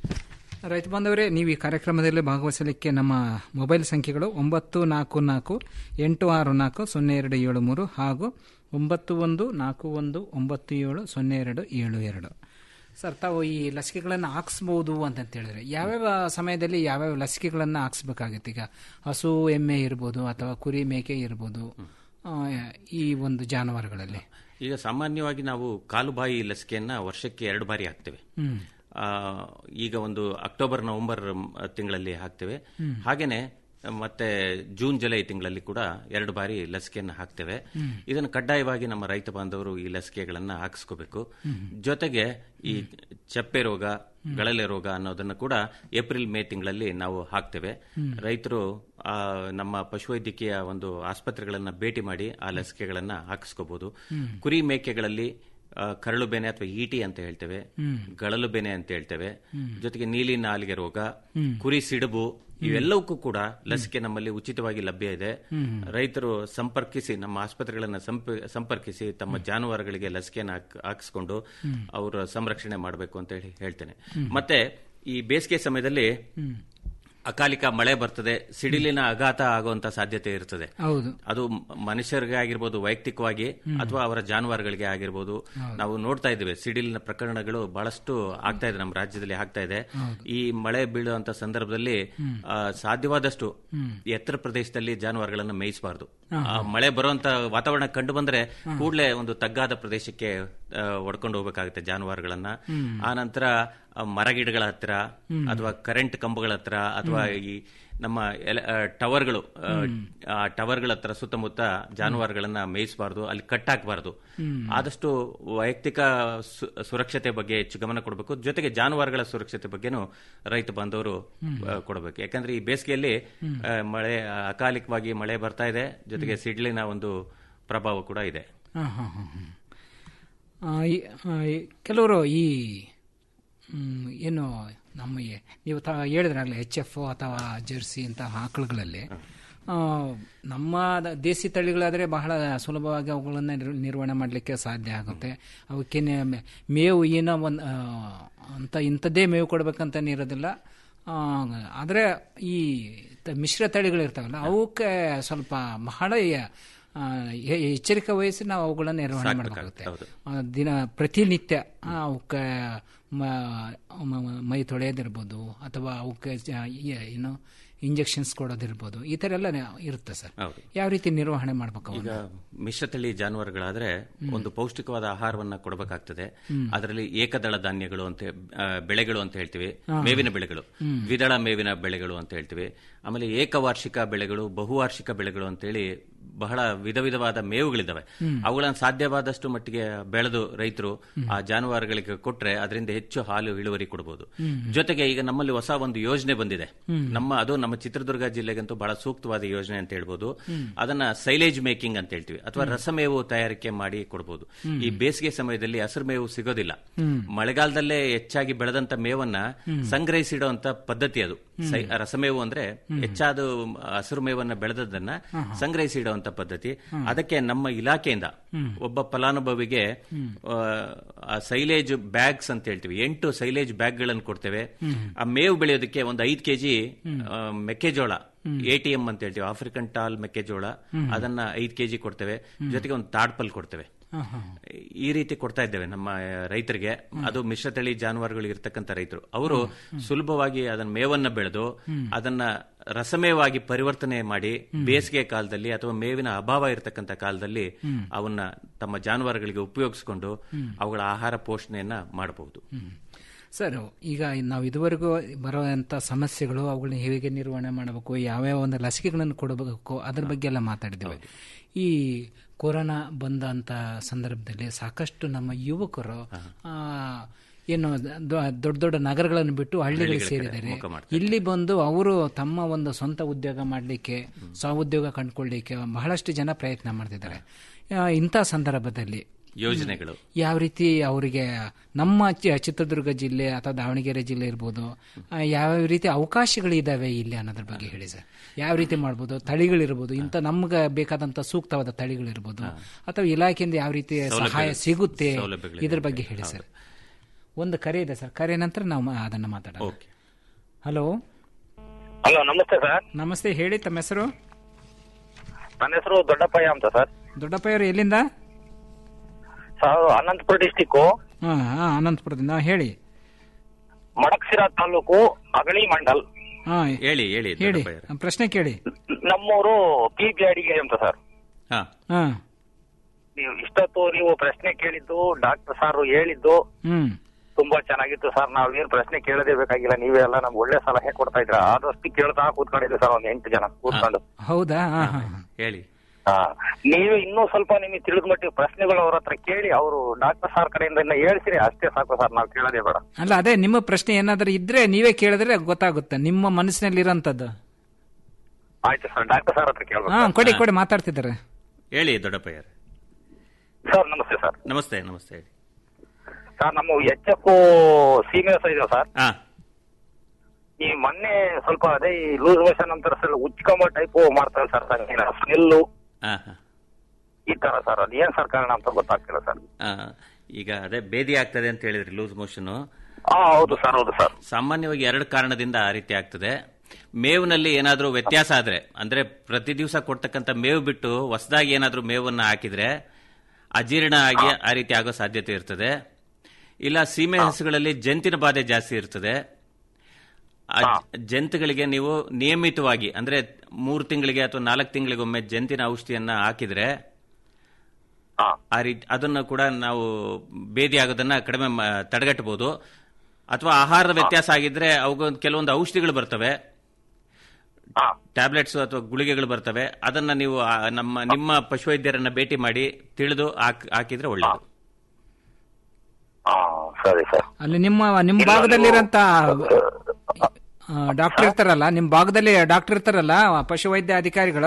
Speaker 19: ರೈತ ಬಾಂಧವರೇ ನೀವು ಈ ಕಾರ್ಯಕ್ರಮದಲ್ಲಿ ಭಾಗವಹಿಸಲಿಕ್ಕೆ ನಮ್ಮ ಮೊಬೈಲ್ ಸಂಖ್ಯೆಗಳು ಒಂಬತ್ತು ನಾಲ್ಕು ನಾಲ್ಕು ಎಂಟು ಆರು ನಾಲ್ಕು ಸೊನ್ನೆ ಎರಡು ಏಳು ಮೂರು ಹಾಗೂ ಒಂಬತ್ತು ಒಂದು ನಾಲ್ಕು ಒಂದು ಒಂಬತ್ತು ಏಳು ಸೊನ್ನೆ ಎರಡು ಏಳು ಎರಡು ಸರ್ ತಾವು ಈ ಲಸಿಕೆಗಳನ್ನು ಹಾಕ್ಸ್ಬೋದು ಅಂತ ಹೇಳಿದ್ರೆ ಯಾವ್ಯಾವ ಸಮಯದಲ್ಲಿ ಯಾವ್ಯಾವ ಲಸಿಕೆಗಳನ್ನು ಹಾಕ್ಸ್ಬೇಕಾಗುತ್ತೆ ಈಗ ಹಸು ಎಮ್ಮೆ ಇರ್ಬೋದು ಅಥವಾ ಕುರಿ ಮೇಕೆ ಇರ್ಬೋದು ಆ, ಈ ಒಂದು ಜಾನುವಾರುಗಳಲ್ಲಿ
Speaker 20: ಈಗ ಸಾಮಾನ್ಯವಾಗಿ ನಾವು ಕಾಲುಬಾಯಿ ಲಸಿಕೆಯನ್ನ ವರ್ಷಕ್ಕೆ ಎರಡು ಬಾರಿ ಹಾಕ್ತೇವೆ
Speaker 19: ಹ್ಮ್.
Speaker 20: ಆ, ಈಗ ಒಂದು ಅಕ್ಟೋಬರ್ ನವೆಂಬರ್ ಮ್, ತಿಂಗಳಲ್ಲಿ ಹಾಕ್ತೇವೆ
Speaker 19: ಹ್ಮ್.
Speaker 20: ಹಾಗೇನೆ ಮತ್ತೆ ಜೂನ್ ಜುಲೈ ತಿಂಗಳಲ್ಲಿ ಕೂಡ ಎರಡು ಬಾರಿ ಲಸಿಕೆಯನ್ನು ಹಾಕ್ತೇವೆ
Speaker 19: ಹ್ಮ್.
Speaker 20: ಇದನ್ನು ಕಡ್ಡಾಯವಾಗಿ ನಮ್ಮ ರೈತ ಬಾಂಧವರು ಈ ಲಸಿಕೆಗಳನ್ನ ಹಾಕಿಸ್ಕೋಬೇಕು
Speaker 19: ಹ್ಮ್.
Speaker 20: ಜೊತೆಗೆ ಈ ಚಪ್ಪೆ ರೋಗ ಗಳಲೆ ರೋಗ ಅನ್ನೋದನ್ನು ಕೂಡ ಏಪ್ರಿಲ್ ಮೇ ತಿಂಗಳಲ್ಲಿ ನಾವು ಹಾಕ್ತೇವೆ
Speaker 19: ಹ್ಮ್.
Speaker 20: ರೈತರು ಆ, ನಮ್ಮ ಪಶುವೈದ್ಯಕೀಯ ಒಂದು ಆಸ್ಪತ್ರೆಗಳನ್ನ ಭೇಟಿ ಮಾಡಿ ಆ ಲಸಿಕೆಗಳನ್ನ ಹಾಕಿಸ್ಕೋಬಹುದು
Speaker 19: ಹ್ಮ್.
Speaker 20: ಕುರಿ ಮೇಕೆಗಳಲ್ಲಿ ಆ, ಕರಳು ಬೇನೆ ಅಥವಾ ಈಟಿ ಅಂತ ಹೇಳ್ತೇವೆ
Speaker 19: ಹ್ಮ್.
Speaker 20: ಗಳಲು ಬೇನೆ ಅಂತ ಹೇಳ್ತೇವೆ
Speaker 19: ಹ್ಮ್.
Speaker 20: ಜೊತೆಗೆ ನೀಲಿ ನಾಲಿಗೆ ರೋಗ
Speaker 19: ಹ್ಮ್.
Speaker 20: ಕುರಿ ಸಿಡುಬು ಇವೆಲ್ಲವಕ್ಕೂ ಕೂಡ ಲಸಿಕೆ ನಮ್ಮಲ್ಲಿ ಉಚಿತವಾಗಿ ಲಭ್ಯ ಇದೆ
Speaker 19: ಹ್ಮ್.
Speaker 20: ರೈತರು ಸಂಪರ್ಕಿಸಿ ನಮ್ಮ ಆಸ್ಪತ್ರೆಗಳನ್ನ ಸಂಪ- ಸಂಪರ್ಕಿಸಿ ತಮ್ಮ ಜಾನುವಾರುಗಳಿಗೆ ಲಸಿಕೆಯನ್ನು ಹಾಕ್- ಹಾಕಿಸ್ಕೊಂಡು
Speaker 19: ಹ್ಮ್.
Speaker 20: ಅವರ ಸಂರಕ್ಷಣೆ ಮಾಡಬೇಕು ಅಂತ ಹೇಳಿ ಹೇಳ್ತೇನೆ
Speaker 19: ಹ್ಮ್.
Speaker 20: ಮತ್ತೆ ಈ ಬೇಸಿಗೆ ಸಮಯದಲ್ಲಿ
Speaker 19: ಹ್ಮ್.
Speaker 20: ಅಕಾಲಿಕ ಮಳೆ ಬರ್ತದೆ ಸಿಡಿಲಿನ ಆಘಾತ ಆಗುವಂತ ಸಾಧ್ಯತೆ ಇರ್ತದೆ
Speaker 19: ಹೌದು
Speaker 20: ಅದು ಮ- ಮನುಷ್ಯರಿಗೆ ಆಗಿರ್ಬೋದು ವೈಯಕ್ತಿಕವಾಗಿ
Speaker 19: ಹ್ಮ್.
Speaker 20: ಅಥವಾ ಅವರ ಜಾನುವಾರುಗಳಿಗೆ ಆಗಿರ್ಬೋದು
Speaker 19: ಹೌದು.
Speaker 20: ನಾವು ನೋಡ್ತಾ ಇದ್ದೇವೆ ಸಿಡಿಲಿನ ಪ್ರಕರಣಗಳು ಬಹಳಷ್ಟು ಆಗ್ತಾ ಇದೆ ನಮ್ಮ ರಾಜ್ಯದಲ್ಲಿ ಆಗ್ತಾ ಇದೆ
Speaker 19: ಹೌದು.
Speaker 20: ಈ ಮಳೆ ಬೀಳುವಂತ ಸಂದರ್ಭದಲ್ಲಿ
Speaker 19: ಹ್ಮ್.
Speaker 20: ಆ, ಸಾಧ್ಯವಾದಷ್ಟು
Speaker 19: ಹ್ಮ್.
Speaker 20: ಎತ್ತರ ಪ್ರದೇಶದಲ್ಲಿ ಜಾನುವಾರುಗಳನ್ನು ಮೇಯಿಸಬಾರ್ದು
Speaker 19: ಹಾ,
Speaker 20: ಆ ಮಳೆ ಬರುವಂತ ವಾತಾವರಣ ಕಂಡು ಬಂದ್ರೆ ಕೂಡಲೇ ಒಂದು ತಗ್ಗಾದ ಪ್ರದೇಶಕ್ಕೆ ಒಡ್ಕೊಂಡು ಹೋಗ್ಬೇಕಾಗುತ್ತೆ ಜಾನುವಾರುಗಳನ್ನ
Speaker 19: ಹ್ಮ್.
Speaker 20: ಆ ನಂತರ ಆ, ಮರಗಿಡಗಳ ಹತ್ರ
Speaker 19: ಹ್ಮ್.
Speaker 20: ಅಥವಾ ಕರೆಂಟ್ ಕಂಬಗಳ ಹತ್ರ ಅಥವಾ ಈ ನಮ್ಮ ಎಲೆ- ಆ, ಟವರ್ಗಳು ಆ,
Speaker 19: ಹ್ಮ್.
Speaker 20: ಆ ಟವರ್ಗಳ ಹತ್ರ ಸುತ್ತಮುತ್ತ ಜಾನುವಾರುಗಳನ್ನ ಮೇಯಿಸಬಾರ್ದು ಅಲ್ಲಿ ಕಟ್ಟಾಕಬಾರ್ದು
Speaker 19: ಹ್ಮ್.
Speaker 20: ಆದಷ್ಟು ವೈಯಕ್ತಿಕ ಸು- ಸುರಕ್ಷತೆ ಬಗ್ಗೆ ಹೆಚ್ಚು ಗಮನ ಕೊಡಬೇಕು ಜೊತೆಗೆ ಜಾನುವಾರುಗಳ ಸುರಕ್ಷತೆ ಬಗ್ಗೆನೂ ರೈತ ಬಾಂಧವರು
Speaker 19: ಹ್ಮ್.
Speaker 20: ಆ, ಕೊಡಬೇಕು ಯಾಕಂದ್ರೆ ಈ ಬೇಸಿಗೆಯಲ್ಲಿ
Speaker 19: ಹ್ಮ್.
Speaker 20: ಆ, ಮಳೆ ಆ, ಅಕಾಲಿಕವಾಗಿ ಮಳೆ ಬರ್ತಾ ಇದೆ ಜೊತೆಗೆ ಸಿಡ್ಲಿನ ಒಂದು ಪ್ರಭಾವ ಕೂಡ ಇದೆ
Speaker 19: ಹಾ, ಹಾ, ಹಾ, ಹಾ. ಆ, ಈ- ಆ, ಈ ಕೆಲವರು ಈ ಮ್, ಏನು ನಮ್ಮ ಈ- ನೀವು ತ ಹೇಳಿದ್ರಾಗಲೇ ಎಚ್ ಎಫ್ ಅಥವಾ ಜೆರ್ಸಿ ಇಂತಹ ಆಕಳುಗಳಲ್ಲಿ ಆ, ನಮ್ಮ ದ- ದೇಸಿ ತಳಿಗಳಾದರೆ ಬಹಳ ಸುಲಭವಾಗಿ ಅವುಗಳನ್ನು ನಿರ್- ನಿರ್ವಹಣೆ ಮಾಡಲಿಕ್ಕೆ ಸಾಧ್ಯ ಆಗುತ್ತೆ ಅವಕ್ಕೆ ನೆ- ಮೇವು ಏನೋ ಒಂದು ಅಂತ ಇಂಥದ್ದೇ ಮೇವು ಕೊಡ್ಬೇಕಂತ ಇರೋದಿಲ್ಲ ಆದರೆ ಈ ತ- ಮಿಶ್ರ ತಳಿಗಳಿರ್ತಾವಲ್ಲ ಅವಕ್ಕೆ ಸ್ವಲ್ಪ ಬಹಳ ಆ, ಎ- ಎಚ್ಚರಿಕೆ ವಹಿಸಿ ನಾವು ಅವುಗಳನ್ನು ನಿರ್ವಹಣೆ
Speaker 20: ಸಾಕ್ಬೇಕಾಗುತ್ತೆ,
Speaker 19: ಮಾಡಬೇಕಾಗುತ್ತೆ ಆ, ದಿನ ಪ್ರತಿನಿತ್ಯ ಆ, ಅವಕ್ಕೆ ಮ- ಮ- ಮೈ ತೊಳೆಯೋದಿರ್ಬೋದು ಅಥವಾ ಅವಕ್ಕೆ ಜ- ಈ- ಏನು ಇಂಜೆಕ್ಷನ್ಸ್ ಕೊಡೋದಿರ್ಬೋದು ಈ ಥರ ಎಲ್ಲ ಇರುತ್ತೆ ಸರ್
Speaker 20: ಹೌದು.
Speaker 19: ಯಾವ ರೀತಿ ನಿರ್ವಹಣೆ ಮಾಡ್ಬೇಕು
Speaker 20: ಈಗ
Speaker 19: ಅವನ್ನ
Speaker 20: ಮಿಶ್ರತಳಿ ಜಾನುವಾರುಗಳಾದ್ರೆ ಒಂದು ಪೌಷ್ಟಿಕವಾದ ಆಹಾರವನ್ನ ಕೊಡಬೇಕಾಗ್ತದೆ
Speaker 19: ಹ್ಮ್.
Speaker 20: ಅದರಲ್ಲಿ ಏಕದಳ ಧಾನ್ಯಗಳು ಅಂತ ಆ, ಬೆಳೆಗಳು ಅಂತ ಹೇಳ್ತೀವಿ
Speaker 19: ಹಾ.
Speaker 20: ಮೇವಿನ ಬೆಳೆಗಳು
Speaker 19: ಹ್ಮ್.
Speaker 20: ದ್ವಿದಳ ಮೇವಿನ ಬೆಳೆಗಳು ಅಂತ ಹೇಳ್ತೀವಿ ಆಮೇಲೆ ಏಕವಾರ್ಷಿಕ ಬೆಳೆಗಳು ಬಹುವಾರ್ಷಿಕ ಬೆಳೆಗಳು ಅಂತೇಳಿ ಬಹಳ ವಿಧ ವಿಧವಾದ ಮೇವುಗಳಿದಾವೆ
Speaker 19: ಹ್ಮ್.
Speaker 20: ಅವುಗಳನ್ನು ಸಾಧ್ಯವಾದಷ್ಟು ಮಟ್ಟಿಗೆ ಬೆಳೆದು ರೈತರು ಆ ಜಾನುವಾರುಗಳಿಗೆ ಕೊಟ್ರೆ ಅದರಿಂದ ಹೆಚ್ಚು ಹಾಲು ಇಳುವರಿ ಕೊಡಬಹುದು
Speaker 19: ಹ್ಮ್.
Speaker 20: ಜೊತೆಗೆ ಈಗ ನಮ್ಮಲ್ಲಿ ಹೊಸ ಒಂದು ಯೋಜನೆ ಬಂದಿದೆ
Speaker 19: ಹ್ಮ್.
Speaker 20: ನಮ್ಮ ಅದು ನಮ್ಮ ಚಿತ್ರದುರ್ಗ ಜಿಲ್ಲೆಗಂತೂ ಬಹಳ ಸೂಕ್ತವಾದ ಯೋಜನೆ ಅಂತ ಹೇಳ್ಬೋದು
Speaker 19: ಹ್ಮ್.
Speaker 20: ಅದನ್ನ ಸೈಲೇಜ್ ಮೇಕಿಂಗ್ ಅಂತ ಹೇಳ್ತೀವಿ ಅಥವಾ ರಸಮೇವು ತಯಾರಿಕೆ ಮಾಡಿ ಕೊಡಬಹುದು
Speaker 19: ಹ್ಮ್.
Speaker 20: ಈ ಬೇಸಿಗೆ ಸಮಯದಲ್ಲಿ ಹಸಿರು ಮೇವು ಸಿಗೋದಿಲ್ಲ
Speaker 19: ಹ್ಮ್.
Speaker 20: ಮಳೆಗಾಲದಲ್ಲೇ ಹೆಚ್ಚಾಗಿ ಬೆಳೆದಂತ ಮೇವನ್ನ
Speaker 19: ಹ್ಮ್.
Speaker 20: ಸಂಗ್ರಹಿಸಿಡುವಂತ ಪದ್ಧತಿ ಅದು
Speaker 19: ಹ್ಮ್.
Speaker 20: ಸೈ- ರಸಮೇವು ಅಂದ್ರೆ ಹೆಚ್ಚಾದ ಹಸಿರು ಮೇವನ್ನ ಬೆಳೆದದನ್ನ
Speaker 19: ಆಹಾ.
Speaker 20: ಸಂಗ್ರಹಿಸಿಡುವಂತ ಪದ್ಧತಿ
Speaker 19: ಹ್ಮ್.
Speaker 20: ಅದಕ್ಕೆ ನಮ್ಮ ಇಲಾಖೆಯಿಂದ
Speaker 19: ಹ್ಮ್.
Speaker 20: ಒಬ್ಬ ಫಲಾನುಭವಿಗೆ
Speaker 19: ಹ್ಮ್.
Speaker 20: ಆ, ಸೈಲೇಜ್ ಬ್ಯಾಗ್ಸ್ ಅಂತ ಹೇಳ್ತೀವಿ ಎಂಟು ಸೈಲೇಜ್ ಬ್ಯಾಗ್ ಗಳನ್ನು ಕೊಡ್ತೇವೆ
Speaker 19: ಹ್ಮ್.
Speaker 20: ಆ ಮೇವು ಬೆಳೆಯೋದಕ್ಕೆ ಒಂದು ಐದು ಕೆಜಿ
Speaker 19: ಹ್ಮ್.
Speaker 20: ಮೆಕ್ಕೆಜೋಳ
Speaker 19: ಹ್ಮ್.
Speaker 20: ಎಟಿಎಂ ಅಂತ ಹೇಳ್ತೀವಿ ಆಫ್ರಿಕನ್ ಟಾಲ್ ಮೆಕ್ಕೆಜೋಳ
Speaker 19: ಹ್ಮ್.
Speaker 20: ಅದನ್ನ ಐದು ಕೆಜಿ ಕೊಡ್ತೇವೆ ಜೊತೆಗೆ ಒಂದು ತಾಡ್ಪಲ್ ಕೊಡ್ತೇವೆ
Speaker 19: ಆಹಾ.
Speaker 20: ಈ ರೀತಿ ಕೊಡ್ತಾ ಇದ್ದೇವೆ ನಮ್ಮ ಆ, ರೈತರಿಗೆ ಅದು ಮಿಶ್ರತಳಿ ಜಾನುವಾರುಗಳು ಇರ್ತಕ್ಕಂಥ ರೈತರು ಅವರು ಸುಲಭವಾಗಿ ಅದನ್ನ ಮೇವನ್ನ ಬೆಳೆದು
Speaker 19: ಹ್ಮ್.
Speaker 20: ಅದನ್ನ ರಸಮೇವಾಗಿ ಪರಿವರ್ತನೆ ಮಾಡಿ ಬೇಸಿಗೆ ಕಾಲದಲ್ಲಿ ಅಥವಾ ಮೇವಿನ ಅಭಾವ ಇರತಕ್ಕಂಥ ಕಾಲದಲ್ಲಿ
Speaker 19: ಹ್ಮ್.
Speaker 20: ಅವನ್ನ ತಮ್ಮ ಜಾನುವಾರುಗಳಿಗೆ ಉಪಯೋಗಿಸಿಕೊಂಡು
Speaker 19: ಹ್ಮ್.
Speaker 20: ಅವುಗಳ ಆಹಾರ ಪೋಷಣೆಯನ್ನ ಮಾಡಬಹುದು
Speaker 19: ಸರ್ ಈಗ ನಾವು ಇದುವರೆಗೂ ಬರುವಂಥ ಸಮಸ್ಯೆಗಳು ಅವುಗಳನ್ನ ಹೇಗೆ ನಿರ್ವಹಣೆ ಮಾಡಬೇಕು ಯಾವ್ಯಾವ ಒಂದು ಲಸಿಕೆಗಳನ್ನು ಕೊಡಬೇಕು ಅದ್ರ ಬಗ್ಗೆ ಎಲ್ಲ ಮಾತಾಡಿದ್ದೇವೆ ಈ ಕೊರೋನಾ ಬಂದಂಥ ಸಂದರ್ಭದಲ್ಲಿ ಸಾಕಷ್ಟು ನಮ್ಮ ಯುವಕರು ಆ, ಏನು ದೊ- ದೊಡ್ಡ ದೊಡ್ಡ ನಗರಗಳನ್ನು ಬಿಟ್ಟು ಹಳ್ಳಿಗಳಿಗೆ
Speaker 20: ಹಳ್ಳಿಗಳ ಕಡೆ
Speaker 19: ಸೇರಿದ್ದಾರೆ
Speaker 20: ಮುಖ ಮಾಡ್ತಾರೆ.
Speaker 19: ಇಲ್ಲಿ ಬಂದು ಅವರು ತಮ್ಮ ಒಂದು ಸ್ವಂತ ಉದ್ಯೋಗ ಮಾಡಲಿಕ್ಕೆ ಸ್ವಉದ್ಯೋಗ ಕಂಡುಕೊಳ್ಳಿಕ್ಕೆ ಬಹಳಷ್ಟು ಜನ ಪ್ರಯತ್ನ ಮಾಡ್ತಿದ್ದಾರೆ ಆ, ಇಂಥ ಸಂದರ್ಭದಲ್ಲಿ
Speaker 20: ಯೋಜನೆಗಳು
Speaker 19: ಯಾವ ರೀತಿ ಅವರಿಗೆ ನಮ್ಮ ಚಿ- ಚಿತ್ರದುರ್ಗ ಜಿಲ್ಲೆ ಅಥವಾ ದಾವಣಗೆರೆ ಜಿಲ್ಲೆ ಇರ್ಬೋದು ಆ, ಯಾವ ರೀತಿ ಅವಕಾಶಗಳಿದಾವೆ ಇಲ್ಲಿ ಅನ್ನೋದ್ರ ಬಗ್ಗೆ ಹೇಳಿ ಸರ್ ಯಾವ ರೀತಿ ಮಾಡ್ಬೋದು ತಳಿಗಳಿರ್ಬೋದು ಇಂಥ ನಮ್ಗೆ ಬೇಕಾದಂತ ಸೂಕ್ತವಾದ ತಳಿಗಳಿರ್ಬೋದು ಅಥವಾ ಇಲಾಖೆಯಿಂದ ಯಾವ ರೀತಿ
Speaker 20: ಸೌಲಭ್ಯ-
Speaker 19: ಸಹಾಯ ಸಿಗುತ್ತೆ
Speaker 20: ಸೌಲಭ್ಯಗಳಿದೆ.
Speaker 19: ಇದ್ರ ಬಗ್ಗೆ ಹೇಳಿ ಸರ್ ಒಂದು ಕರೆ ಇದೆ ಸರ್ ಕರೆ ನಂತರ ನಾವು ಮಾ- ಅದನ್ನ ಮಾತಾಡೋಣ ಹಲೋ
Speaker 21: ಹಲೋ ನಮಸ್ತೆ ಸರ್
Speaker 19: ನಮಸ್ತೆ ಹೇಳಿ ತಮ್ಮ ಹೆಸರು
Speaker 21: ನನ್ನ ಹೆಸರು ದೊಡ್ಡಪ್ಪಯ್ಯ ಅಂತ ಸರ್
Speaker 19: ದೊಡ್ಡಪ್ಪಯ್ಯವರು ಎಲ್ಲಿಂದ
Speaker 21: ಸರ್ ಅನಂತಪುರ ಡಿಸ್ಟಿಕ್ಕು
Speaker 19: ಹಾ ಹಾ ಅನಂತಪುರದಿಂದ ಹೇಳಿ
Speaker 21: ಮಡಕ್ಸಿರಾ ತಾಲೂಕು ಅಗಳಿ ಮಂಡಲ್
Speaker 19: ಹಾ
Speaker 20: ಹೇಳಿ ಹೇಳಿ
Speaker 19: ಹೇಳಿ
Speaker 20: ದೊಡ್ಡಪ್ಪಯ್ಯರೇ.
Speaker 19: ಪ್ರಶ್ನೆ ಕೇಳಿ
Speaker 21: ನಮ್ಮೂರು ಪಿ ಬಿ ಅಡಿಗೆ ಅಂತ ಸರ್
Speaker 20: ಹಾ
Speaker 19: ಹಾ
Speaker 21: ನೀವು ಇಷ್ಟೊತ್ತು ನೀವು ಪ್ರಶ್ನೆ ಕೇಳಿದ್ದು ಡಾಕ್ಟರ್ ಸಾರ್ ಹೇಳಿದ್ದು
Speaker 19: ಹ್ಮ್
Speaker 21: ತುಂಬಾ ಚೆನ್ನಾಗಿತ್ತು ಸರ್ ನಾವೇನ್ ಪ್ರಶ್ನೆ ಕೇಳದೇ ಬೇಕಾಗಿಲ್ಲ ನೀವೇ ಎಲ್ಲ ನಮ್ಗೆ ಒಳ್ಳೆ ಸಲಹೆ ಕೊಡ್ತಾ ಇದ್ರ ಆದಷ್ಟು ಕೇಳ್ತಾ ಕೂತ್ಕೊಂಡಿದ್ವಿ ಸರ್ ಒಂದ್ ಎಂಟು ಜನ ಕೂತ್ಕೊಂಡು
Speaker 19: ಹೌದಾ ಹಾ ಹಾ
Speaker 20: ಹೇಳಿ
Speaker 21: ಹಾ ನೀವು ಇನ್ನೂ ಸ್ವಲ್ಪ ನಿಮಗೆ ತಿಳಿದ ಮಟ್ಟಿಗೆ ಪ್ರಶ್ನೆಗಳು ಅವ್ರ ಹತ್ರ ಕೇಳಿ ಅವರು ಡಾಕ್ಟರ್ ಸಾರ್ ಕಡೆಯಿಂದ ಇನ್ನ ಹೇಳ್ಸಿರಿ ಅಷ್ಟೇ ಸಾಕು ಸರ್ ನಾವು ಕೇಳೋದೇ ಬೇಡ
Speaker 19: ಅಲ್ಲ ಅದೇ ನಿಮ್ಮ ಪ್ರಶ್ನೆ ಏನಾದ್ರೂ ಇದ್ರೆ ನೀವೇ ಕೇಳಿದ್ರೆ ಗೊತ್ತಾಗುತ್ತೆ ನಿಮ್ಮ ಮನಸ್ಸಿನಲ್ಲಿ ಇರೋಂಥದ್ದು
Speaker 21: ಆಯ್ತು ಸರ್ ಡಾಕ್ಟರ್ ಸಾರ್ ಹತ್ರ
Speaker 19: ಹಾ
Speaker 21: ಕೇಳ್ಬೇಕು
Speaker 19: ಕೊಡಿ ಕೊಡಿ ಮಾತಾಡ್ತಿದ್ದಾರೆ
Speaker 20: ಹೇಳಿ ದೊಡ್ಡಪ್ಪಯ್ಯರೇ
Speaker 21: ಸರ್ ನಮಸ್ತೆ ಸರ್
Speaker 20: ನಮಸ್ತೆ ನಮಸ್ತೆ ಹೇಳಿ
Speaker 21: ಸರ್ ನಮ್ಮ ಎಚ್ ಎಫ್ ಸೀಮೆ ಇದೆ ಸರ್
Speaker 20: ಹಾ
Speaker 21: ಈ ಮೊನ್ನೆ ಸ್ವಲ್ಪ ಅದೇ ಈ ಲೂಸ್ ಮೋಷನ್ ಅಂತಾರೆ ಸರ್ ಉಚ್ಕೊಂಬ ಟೈಪ್ ಮಾಡ್ತಾರೆ ಸರ್ ಸ್ಮೆಲ್ಲು
Speaker 20: ಹಾ ಹಾ
Speaker 21: ಈ ತರ ಸರ್ ಅದು ಏನ್ ಸರ್ ಕಾರಣ ಅಂತ ಗೊತ್ತಾಗ್ತಿಲ್ಲ ಸರ್
Speaker 20: ಆ, ಈಗ ಅದೇ ಬೇದಿ ಆಗ್ತದೆ ಅಂತ ಹೇಳಿದ್ರಿ ಲೂಸ್ ಮೋಷನ್
Speaker 21: ಹಾ ಹೌದು ಸರ್ ಹೌದು ಸರ್
Speaker 20: ಸಾಮಾನ್ಯವಾಗಿ ಎರಡು ಕಾರಣದಿಂದ ಆ ರೀತಿ ಆಗ್ತದೆ ಮೇವಿನಲ್ಲಿ ಏನಾದರೂ ವ್ಯತ್ಯಾಸ ಆದ್ರೆ ಅಂದ್ರೆ ಪ್ರತಿ ದಿವಸ ಕೊಡ್ತಕ್ಕಂಥ ಮೇವು ಬಿಟ್ಟು ಹೊಸದಾಗಿ ಏನಾದರೂ ಮೇವನ್ನ ಹಾಕಿದ್ರೆ ಅಜೀರ್ಣ ಆಗಿ ಆ ರೀತಿ ಆಗೋ ಸಾಧ್ಯತೆ ಇರ್ತದೆ ಇಲ್ಲ ಸೀಮೆ ಹಸುಗಳಲ್ಲಿ ಜಂತಿನ ಬಾಧೆ ಜಾಸ್ತಿ ಇರ್ತದೆ ಆ ಜಂತುಗಳಿಗೆ ನೀವು ನಿಯಮಿತವಾಗಿ ಅಂದ್ರೆ ಮೂರು ತಿಂಗಳಿಗೆ ಅಥವಾ ನಾಲ್ಕು ತಿಂಗಳಿಗೊಮ್ಮೆ ಜಂತಿನ ಔಷಧಿಯನ್ನ ಹಾಕಿದ್ರೆ ಆ ರೀತಿ ಅದನ್ನು ಕೂಡ ನಾವು ಬೇದಿ ಆಗೋದನ್ನ ಕಡಿಮೆ ಮಾ- ತಡೆಗಟ್ಟಬಹುದು ಅಥವಾ ಆಹಾರದ ವ್ಯತ್ಯಾಸ ಆಗಿದ್ರೆ ಅವು ಕೆಲವೊಂದು ಔಷಧಿಗಳು ಬರ್ತವೆ ಟ್ಯಾಬ್ಲೆಟ್ಸ್ ಅಥವಾ ಗುಳಿಗೆಗಳು ಬರ್ತವೆ ಅದನ್ನ ನೀವು ಆ, ನಮ್ಮ ನಿಮ್ಮ ಪಶುವೈದ್ಯರನ್ನ ಭೇಟಿ ಮಾಡಿ ತಿಳಿದು ಹಾಕ್- ಹಾಕಿದ್ರೆ ಒಳ್ಳೆಯದು
Speaker 21: ಸರಿ ಸರ್
Speaker 19: ಅಲ್ಲಿ ನಿಮ್ಮ ನಿಮ್ಮ ಭಾಗದಲ್ಲಿರಂತ ಡಾಕ್ಟರ್ ಇರ್ತಾರಲ್ಲ ನಿಮ್ಮ ಭಾಗದಲ್ಲಿ ಡಾಕ್ಟರ್ ಇರ್ತಾರಲ್ಲ ಪಶುವೈದ್ಯ ಅಧಿಕಾರಿಗಳು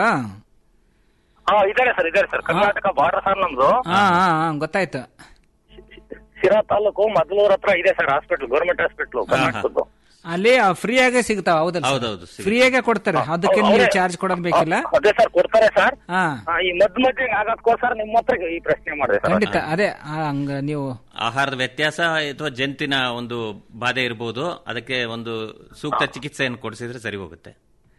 Speaker 21: ಹಾ ಇದಾರೆ ಸರ್ ಇದಾರೆ ಸರ್ ಕರ್ನಾಟಕ ಬಾರ್ಡರ್ ಸರ್ ನಮ್ದು
Speaker 19: ಹಾ ಹಾ ಹಾ, ಗೊತ್ತಾಯ್ತು
Speaker 21: ಸಿರಾ ತಾಲೂಕು ಮದ್ಲೂರ್ ಹತ್ರ ಇದೆ ಸರ್ ಹಾಸ್ಪಿಟಲ್ ಗೌರ್ಮೆಂಟ್ ಹಾಸ್ಪಿಟಲ್ ಕರ್ನಾಟಕದ್ದು
Speaker 19: ಅಲ್ಲಿ ಫ್ರೀ ಆಗೇ ಸಿಗ್ತಾವ ಹೌದಲ್ಲ
Speaker 20: ಹೌದೌದು
Speaker 19: ಫ್ರೀ ಆಗೇ ಕೊಡ್ತಾರೆ ಅದಕ್ಕೆ ನೀವು ಚಾರ್ಜ್ ಕೊಡೋದು ಬೇಕಿಲ್ಲ
Speaker 21: ಅದೇ ಸರ್ ಕೊಡ್ತಾರೆ ಸರ್
Speaker 19: ಹಾ
Speaker 21: ಆ, ಈ ಮದ್ ಮಧ್ಯೆ ಆಗೋದಕ್ಕೋಸ್ಕರ ನಿಮ್ಮ ಹತ್ರ ಈ ಪ್ರಶ್ನೆ ಮಾಡಿದೆ ಸರ್
Speaker 19: ಖಂಡಿತ ಅದೇ ಆ, ಹಂಗ ನೀವು
Speaker 20: ಆಹಾರದ ವ್ಯತ್ಯಾಸ ಅಥವಾ ಜಂತಿನ ಒಂದು ಬಾಧೆ ಇರಬಹುದು ಅದಕ್ಕೆ ಒಂದು ಸೂಕ್ತ ಚಿಕಿತ್ಸೆಯನ್ನು ಕೊಡಿಸಿದ್ರೆ ಸರಿ ಹೋಗುತ್ತೆ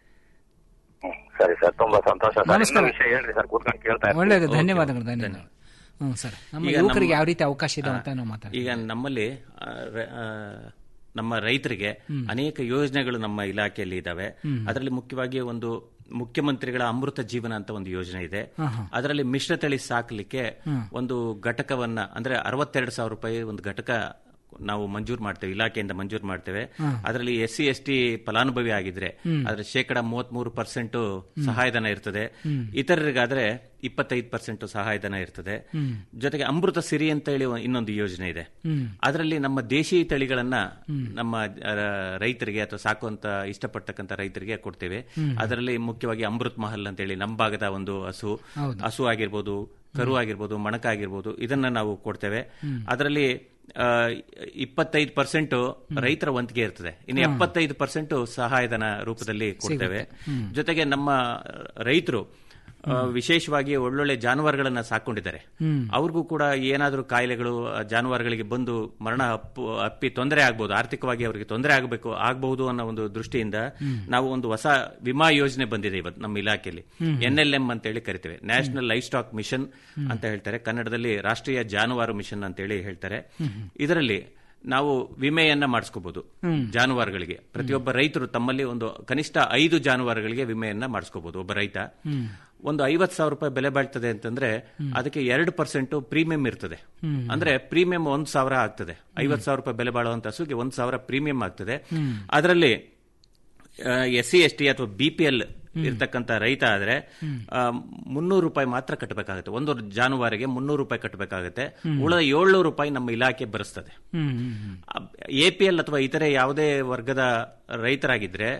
Speaker 21: ಸರಿ ಸರ್ ತುಂಬಾ ಸಂತೋಷ ಸರ್
Speaker 19: ನಮಸ್ಕಾರ.
Speaker 21: ಇನ್ನೂ ವಿಷಯ ಹೇಳ್ರಿ ಸರ್ ಕೂತ್ಕೊಂಡು ಕೇಳ್ತಾ ಇರ್ತೀನಿ.
Speaker 19: ಒಳ್ಳೇದು ಧನ್ಯವಾದಗಳು ಧನ್ಯವಾದಗಳು ಹ್ಮ್ ಸರ್ ನಮ್ಮ
Speaker 20: ಈಗ
Speaker 19: ಯುವಕರಿಗೆ
Speaker 20: ನಮ್ಮ-
Speaker 19: ಯಾವ ರೀತಿ ಅವಕಾಶ ಇದೆ ಅಂತ ನಾವು ಮಾತಾಡ್ತೀವಿ
Speaker 20: ಈಗ ನಮ್ಮಲ್ಲಿ ಆ, ರ- ಆ, ನಮ್ಮ ರೈತರಿಗೆ ಅನೇಕ ಯೋಜನೆಗಳು ನಮ್ಮ ಇಲಾಖೆಯಲ್ಲಿ ಇದಾವೆ
Speaker 19: ಹ್ಮ್.
Speaker 20: ಅದರಲ್ಲಿ ಮುಖ್ಯವಾಗಿ ಒಂದು ಮುಖ್ಯಮಂತ್ರಿಗಳ ಅಮೃತ ಜೀವನ ಅಂತ ಒಂದು ಯೋಜನೆ ಇದೆ
Speaker 19: ಹಾ, ಹಾ.
Speaker 20: ಅದರಲ್ಲಿ ಮಿಶ್ರತಳಿ ಸಾಕಲಿಕ್ಕೆ
Speaker 19: ಹ್ಮ್.
Speaker 20: ಒಂದು ಘಟಕವನ್ನ ಅಂದ್ರೆ ಅರವತ್ತೆರಡು ಸಾವಿರ ರೂಪಾಯಿ ಒಂದು ಘಟಕ ನಾವು ಮಂಜೂರು ಮಾಡ್ತೇವೆ ಇಲಾಖೆಯಿಂದ ಮಂಜೂರು ಮಾಡ್ತೇವೆ
Speaker 19: ಹಾ.
Speaker 20: ಅದರಲ್ಲಿ ಎಸ್ ಸಿ ಎಸ್ ಟಿ ಫಲಾನುಭವಿ ಆಗಿದ್ರೆ
Speaker 19: ಹ್ಮ್.
Speaker 20: ಅದರ ಶೇಕಡ ಮೂವತ್ಮೂರು ಪರ್ಸೆಂಟ್
Speaker 19: ಹ್ಮ್.
Speaker 20: ಸಹಾಯಧನ ಇರ್ತದೆ
Speaker 19: ಹ್ಮ್.
Speaker 20: ಇತರರಿಗಾದ್ರೆ ಇಪ್ಪತ್ತೈದು ಪರ್ಸೆಂಟ್ ಸಹಾಯಧನ ಇರ್ತದೆ
Speaker 19: ಹ್ಮ್.
Speaker 20: ಜೊತೆಗೆ ಅಮೃತ ಸಿರಿ ಅಂತ ಹೇಳಿ ಇನ್ನೊಂದು ಯೋಜನೆ ಇದೆ
Speaker 19: ಹ್ಮ್.
Speaker 20: ಅದರಲ್ಲಿ ನಮ್ಮ ದೇಶಿ ತಳಿಗಳನ್ನ
Speaker 19: ಹ್ಮ್.
Speaker 20: ನಮ್ಮ ಆ, ರೈತರಿಗೆ ಅಥವಾ ಸಾಕುವಂತ ಇಷ್ಟಪಡ್ತಕ್ಕಂಥ ರೈತರಿಗೆ ಕೊಡ್ತೇವೆ
Speaker 19: ಹ್ಮ್.
Speaker 20: ಅದರಲ್ಲಿ ಮುಖ್ಯವಾಗಿ ಅಮೃತ್ ಮಹಲ್ ಅಂತ ಹೇಳಿ ನಮ್ಮ ಭಾಗದ ಒಂದು ಹಸು
Speaker 19: ಹೌದು.
Speaker 20: ಹಸು ಆಗಿರ್ಬೋದು ಕರು ಆಗಿರ್ಬೋದು ಮಣಕ ಆಗಿರ್ಬೋದು ಇದನ್ನ ನಾವು ಕೊಡ್ತೇವೆ
Speaker 19: ಹ್ಮ್.
Speaker 20: ಅದರಲ್ಲಿ ಇಪ್ಪತ್ತೈದು ಪರ್ಸೆಂಟ್ ರೈತರ ವಂತಿಗೆ ಇರ್ತದೆ ಇನ್ನು
Speaker 19: ಹ್ಮ್.
Speaker 20: ಎಪ್ಪತ್ತೈದು ಪರ್ಸೆಂಟ್ ಸಹಾಯಧನ ರೂಪದಲ್ಲಿ ಕೊಡ್ತೇವೆ
Speaker 19: ಸಿಗುತ್ತೆ. ಹ್ಮ್.
Speaker 20: ಜೊತೆಗೆ ನಮ್ಮ ರೈತರು ಆ, ವಿಶೇಷವಾಗಿ ಒಳ್ಳೊಳ್ಳೆ ಜಾನುವಾರುಗಳನ್ನ ಸಾಕೊಂಡಿದ್ದಾರೆ
Speaker 19: ಹ್ಮ್.
Speaker 20: ಅವ್ರಿಗೂ ಕೂಡ ಏನಾದರೂ ಕಾಯಿಲೆಗಳು ಆ, ಜಾನುವಾರುಗಳಿಗೆ ಬಂದು ಮರಣ ಅಪ್ಪು ಅಪ್ಪಿ ತೊಂದರೆ ಆಗ್ಬೋದು ಆರ್ಥಿಕವಾಗಿ ಅವರಿಗೆ ತೊಂದರೆ ಆಗಬೇಕು ಆಗಬಹುದು ಅನ್ನೋ ಒಂದು ದೃಷ್ಟಿಯಿಂದ
Speaker 19: ಹ್ಮ್.
Speaker 20: ನಾವು ಒಂದು ಹೊಸ ವಿಮಾ ಯೋಜನೆ ಬಂದಿದೆ ಇವತ್ತು ನಮ್ಮ ಇಲಾಖೆಯಲ್ಲಿ
Speaker 19: ಹ್ಮ್.
Speaker 20: ಎನ್ ಎಲ್ ಎಂ ಅಂತ ಹೇಳಿ ಕರಿತೇವೆ ನ್ಯಾಷನಲ್ ಲೈಫ್ ಸ್ಟಾಕ್ ಮಿಷನ್
Speaker 19: ಹ್ಮ್.
Speaker 20: ಅಂತ ಹೇಳ್ತಾರೆ ಕನ್ನಡದಲ್ಲಿ ರಾಷ್ಟ್ರೀಯ ಜಾನುವಾರು ಮಿಷನ್ ಅಂತ ಹೇಳಿ ಹೇಳ್ತಾರೆ
Speaker 19: ಹ್ಮ್.
Speaker 20: ಇದರಲ್ಲಿ ನಾವು ವಿಮೆಯನ್ನ ಮಾಡಿಸ್ಕೋಬಹುದು
Speaker 19: ಹ್ಮ್.
Speaker 20: ಜಾನುವಾರುಗಳಿಗೆ ಪ್ರತಿಯೊಬ್ಬ ರೈತರು ತಮ್ಮಲ್ಲಿ ಒಂದು ಕನಿಷ್ಠ ಐದು ಜಾನುವಾರುಗಳಿಗೆ ವಿಮೆಯನ್ನ ಮಾಡಿಸ್ಕೋಬಹುದು ಒಬ್ಬ ರೈತ
Speaker 19: ಹ್ಮ್.
Speaker 20: ಒಂದು ಐವತ್ ಸಾವಿರ ರೂಪಾಯಿ ಬೆಲೆ ಬಾಳ್ತದೆ ಅಂತಂದ್ರೆ ಅದಕ್ಕೆ ಎರಡು ಪರ್ಸೆಂಟ್ ಪ್ರೀಮಿಯಂ ಇರ್ತದೆ
Speaker 19: ಹ್ಮ್.
Speaker 20: ಅಂದ್ರೆ ಪ್ರೀಮಿಯಂ ಒಂದ್ ಸಾವಿರ ಆಗ್ತದೆ ಐವತ್ ಸಾವಿರ ರೂಪಾಯಿ ಬೆಲೆ ಬಾಳುವಂತ ಹಸುಗೆ ಒಂದ್ ಸಾವಿರ ಪ್ರೀಮಿಯಂ ಆಗ್ತದೆ
Speaker 19: ಹ್ಮ್.
Speaker 20: ಅದರಲ್ಲಿ ಎಸ್ ಸಿ ಎಸ್ ಟಿ ಅಥವಾ ಬಿ ಪಿ ಎಲ್ ಇರ್ತಕ್ಕಂಥ ರೈತ ಆದ್ರೆ ಆ, ಮುನ್ನೂರು ರೂಪಾಯಿ ಮಾತ್ರ ಕಟ್ಟಬೇಕಾಗುತ್ತೆ ಒಂದು ಜಾನುವಾರಿಗೆ ಮುನ್ನೂರು ರೂಪಾಯಿ ಕಟ್ಟಬೇಕಾಗುತ್ತೆ ಉಳಿದ ಏಳ್ನೂರು ರೂಪಾಯಿ ನಮ್ಮ ಇಲಾಖೆ ಭರಿಸ್ತದೆ
Speaker 19: ಹ್ಮ್ ಹ್ಮ್ ಹ್ಮ್
Speaker 20: ಎಪಿಎಲ್ ಅಥವಾ ಇತರೆ ಯಾವುದೇ ವರ್ಗದ ರೈತರಾಗಿದ್ರೆ